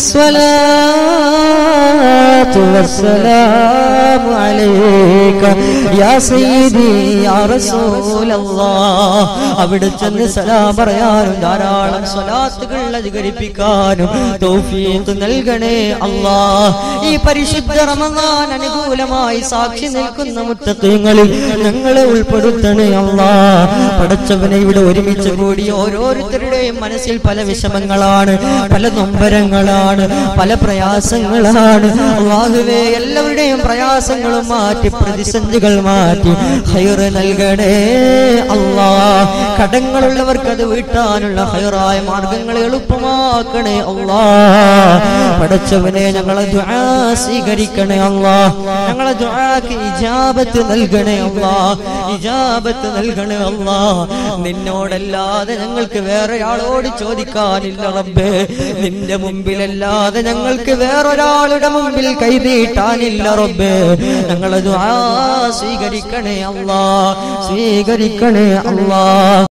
അസ്സലാത്തു വസ്സലാമു അലൈക യാ സയ്യിദി യാ റസൂലല്ലാഹ് അവിടെ ചെന്ന് സലാം പറയാനും ധാരാളം സ്വലാത്തുകൾ അധികരിപ്പിക്കാനും തൗഫീഖ് നൽകണേ അല്ലാ ഈ പരിശുദ്ധ റമദാൻ അനുകൂലമായി സാക്ഷി നിൽക്കുന്ന മുത്തത്വങ്ങളിൽ ഞങ്ങളെ ഉൾപ്പെടുത്തണേ അല്ലാ പടച്ചവനെ ഇവിടെ ഒരുമിച്ച് കൂടി ഓരോരുത്തരുടെയും മനസ്സിൽ പല വിഷമങ്ങളാണ് പല നൊമ്പരങ്ങളാണ് പല പ്രയാസങ്ങളാണ് അള്ളാഹുവേ എല്ലാവരുടെയും പ്രയാസങ്ങളും മാറ്റി പ്രതിസന്ധികൾ മാറ്റി ഹൈറ് നൽകണേ അള്ളാ കടങ്ങളുള്ളവർക്ക് അത് വീട്ടാനുള്ള ഹൈറായ മാർഗങ്ങൾ എളുപ്പമാക്കണേ അള്ളാ പടച്ചവനെ ഞങ്ങളെ ദുആ സ്വീകരിക്കണേ അള്ളാ ഞങ്ങളെ ദുആക്ക് ഇജാബത്ത് നൽകണേ അള്ളാ ഇജാബത്ത് നൽകണേ അള്ളാ നിന്നോടല്ലാതെ ഞങ്ങൾക്ക് വേറെ ആളോട് ചോദിക്കാനില്ല റബ്ബേ നിന്റെ മുമ്പിലല്ലാതെ ഞങ്ങൾക്ക് വേറൊരാളുടെ മുമ്പിൽ കൈനീട്ടാനില്ല റബ്ബേ ഞങ്ങളെ ദുആ സ്വീകരിക്കണേ അള്ളാ സ്വീകരിക്കണേ അള്ളാ